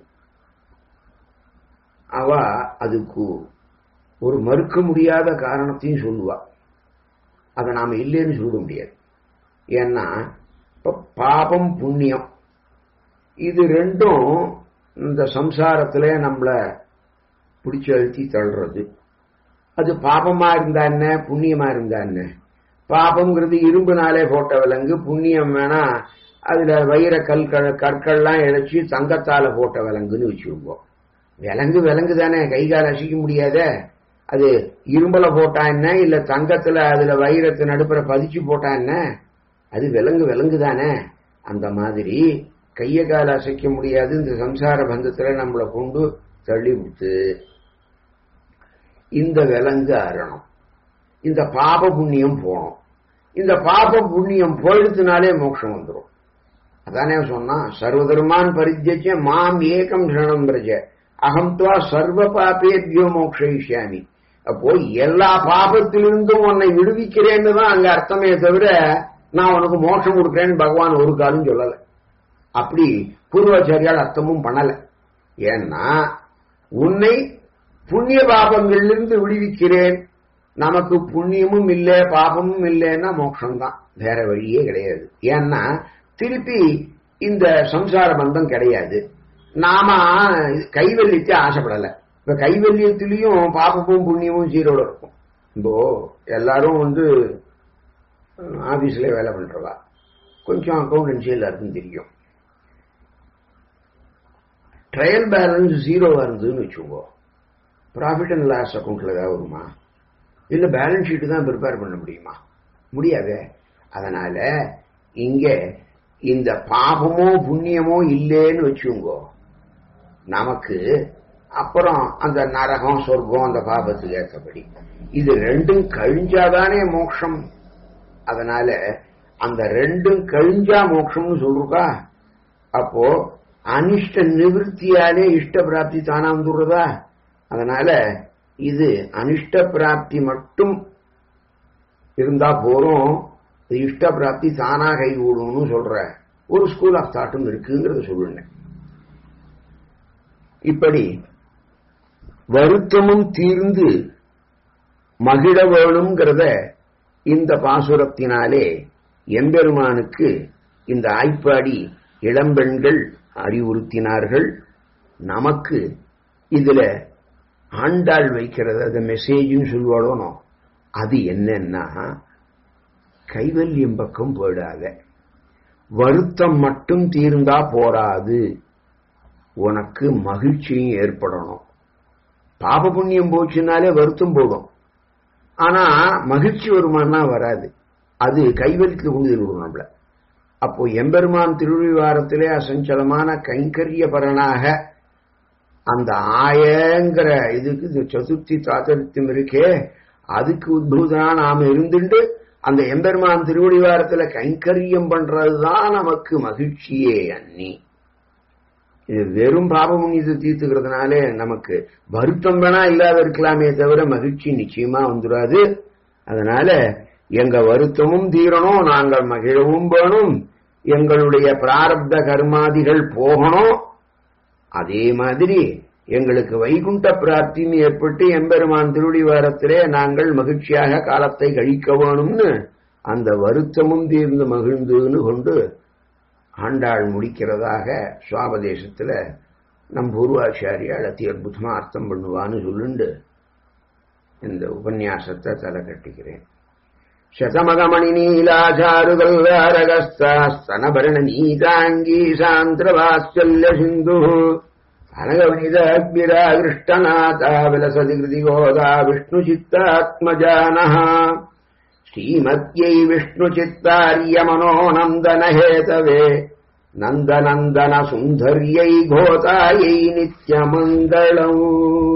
அவ அதுக்கு ஒரு மறுக்க முடியாத காரணத்தையும் சொல்லுவா அதை நாம இல்லைன்னு சொல்ல முடியாது ஏன்னா இப்ப பாபம் புண்ணியம் இது ரெண்டும் இந்த சம்சாரத்துல நம்மள பிடிச்சு அழுத்தி தள்ளுறது அது பாபமா இருந்தா என்ன புண்ணியமா இருந்தா என்ன பாபம்ங்கிறது இரும்புனாலே போட்ட விலங்கு புண்ணியம் வேணா அதுல வைர கல் கற்கள்லாம் இழைச்சி தங்கத்தால போட்ட விலங்குன்னு வச்சுருப்போம் விலங்கு விலங்கு தானே கை கால் அசைக்க முடியாத அது இரும்புல போட்டா என்ன இல்ல தங்கத்துல அதுல வைரத்தை நடுப்புற பதிச்சு போட்டா என்ன அது விலங்கு விலங்கு தானே அந்த மாதிரி கைய கால அசைக்க முடியாது இந்த சம்சார பந்தத்துல நம்மளை கொண்டு தள்ளி விட்டு இந்த விலங்கு அறணும் இந்த பாப புண்ணியம் போகணும் இந்த பாப புண்ணியம் போயிடுத்துனாலே மோட்சம் வந்துடும் அதானே சொன்னா சர்வதர்மான் பரித்தியச்ச மாம் ஏகம் சரணம் பிரஜ அகம் துவா சர்வ பாபேபியோ மோக்ஷயிஷ்யாமி அப்போ எல்லா பாபத்திலிருந்தும் உன்னை விடுவிக்கிறேன்னு தான் அங்க அர்த்தமே தவிர நான் உனக்கு மோட்சம் கொடுக்குறேன்னு பகவான் ஒரு காலம் சொல்லல அப்படி பூர்வாச்சாரியால் அர்த்தமும் பண்ணல ஏன்னா உன்னை புண்ணிய பாபங்களிலிருந்து விடுவிக்கிறேன் நமக்கு புண்ணியமும் இல்லை பாபமும் இல்லைன்னா மோட்சம் தான் வேற வழியே கிடையாது ஏன்னா திருப்பி இந்த சம்சார பந்தம் கிடையாது நாம கைவல்யத்தை ஆசைப்படல இப்ப கைவல்யத்திலையும் பாபமும் புண்ணியமும் ஜீரோட இருக்கும் இப்போ எல்லாரும் வந்து ஆபீஸ்ல வேலை பண்றவா கொஞ்சம் அக்கௌண்டன்சி எல்லாருக்கும் தெரியும் ட்ரையல் பேலன்ஸ் ஜீரோவா இருந்ததுன்னு வச்சுக்கோ ப்ராஃபிட் அண்ட் லாஸ் அக்கௌண்ட்ல ஏதாவது வருமா இல்ல பேலன்ஸ் ஷீட் தான் ப்ரிப்பேர் பண்ண முடியுமா முடியாது அதனால இங்க இந்த பாபமோ புண்ணியமோ இல்லேன்னு வச்சுங்கோ நமக்கு அப்புறம் அந்த நரகம் சொர்க்கம் அந்த பாபத்துக்கு ஏற்றபடி இது ரெண்டும் கழிஞ்சாதானே மோட்சம் அதனால அந்த ரெண்டும் கழிஞ்சா மோட்சம்னு சொல்றா அப்போ அனிஷ்ட நிவர்த்தியாலே இஷ்ட பிராப்தி தானா வந்துடுறதா அதனால இது அனிஷ்ட பிராப்தி மட்டும் இருந்தா போறோம் இது இஷ்ட பிராப்தி தானா கைகூடும்னு சொல்ற ஒரு ஸ்கூல் ஆஃப் தாட்டும் இருக்குங்கிறத சொல்லுங்க இப்படி வருத்தமும் தீர்ந்து மகிழ வேணுங்கிறத இந்த பாசுரத்தினாலே எம்பெருமானுக்கு இந்த ஆய்ப்பாடி இளம்பெண்கள் அறிவுறுத்தினார்கள் நமக்கு இதுல ஆண்டாள் வைக்கிறது அது மெசேஜ்னு சொல்லுவாளோனோ அது என்னன்னா கைவல்யம் பக்கம் போயிடாத வருத்தம் மட்டும் தீர்ந்தா போராது உனக்கு மகிழ்ச்சியும் ஏற்படணும் பாப புண்ணியம் போச்சுனாலே வருத்தம் போடும் ஆனா மகிழ்ச்சி வருமானா வராது அது கைவல்யத்தில் கொண்டு விடும் நம்மள அப்போ எம்பெருமான் திருவிழாரத்திலே அசஞ்சலமான கைங்கரிய பரனாக அந்த ஆயங்கிற இதுக்கு இது சதுர்த்தி தாத்தரித்தம் இருக்கே அதுக்கு உத்பூதனா நாம இருந்துட்டு அந்த எம்பெருமான் திருவடிவாரத்துல கைங்கரியம் பண்றதுதான் நமக்கு மகிழ்ச்சியே அன்னி இது வெறும் பாபமுன்னியத்தை தீர்த்துக்கிறதுனாலே நமக்கு வருத்தம் வேணா இல்லாத இருக்கலாமே தவிர மகிழ்ச்சி நிச்சயமா வந்துடாது அதனால எங்க வருத்தமும் தீரணும் நாங்கள் மகிழவும் வேணும் எங்களுடைய பிராரப்த கர்மாதிகள் போகணும் அதே மாதிரி எங்களுக்கு வைகுண்ட பிராப்தியும் ஏற்பட்டு எம்பெருமான் திருடிவாரத்திலே நாங்கள் மகிழ்ச்சியாக காலத்தை கழிக்க வேணும்னு அந்த வருத்தமும் தீர்ந்து மகிழ்ந்துன்னு கொண்டு ஆண்டாள் முடிக்கிறதாக சுவாபதேசத்துல நம் பூர்வாச்சாரியால் அதி அற்புதமா அர்த்தம் பண்ணுவான்னு சொல்லுண்டு இந்த உபன்யாசத்தை தலை கட்டிக்கிறேன் శతమగమణి నీలాచారుగల్వారగస్తాస్తనభరణ నీతాంగీ సాంద్రవాత్సల్య సింధు అనగవనిదాగ్నిరాగృష్టనాథ విలసతి కృతి గోదా విష్ణుచిత్తాత్మజాన శ్రీమత్యై విష్ణుచిత్తార్యమనోనందన హేతవే నందనందన సుందర్యై ఘోతాయై నిత్యమంగళం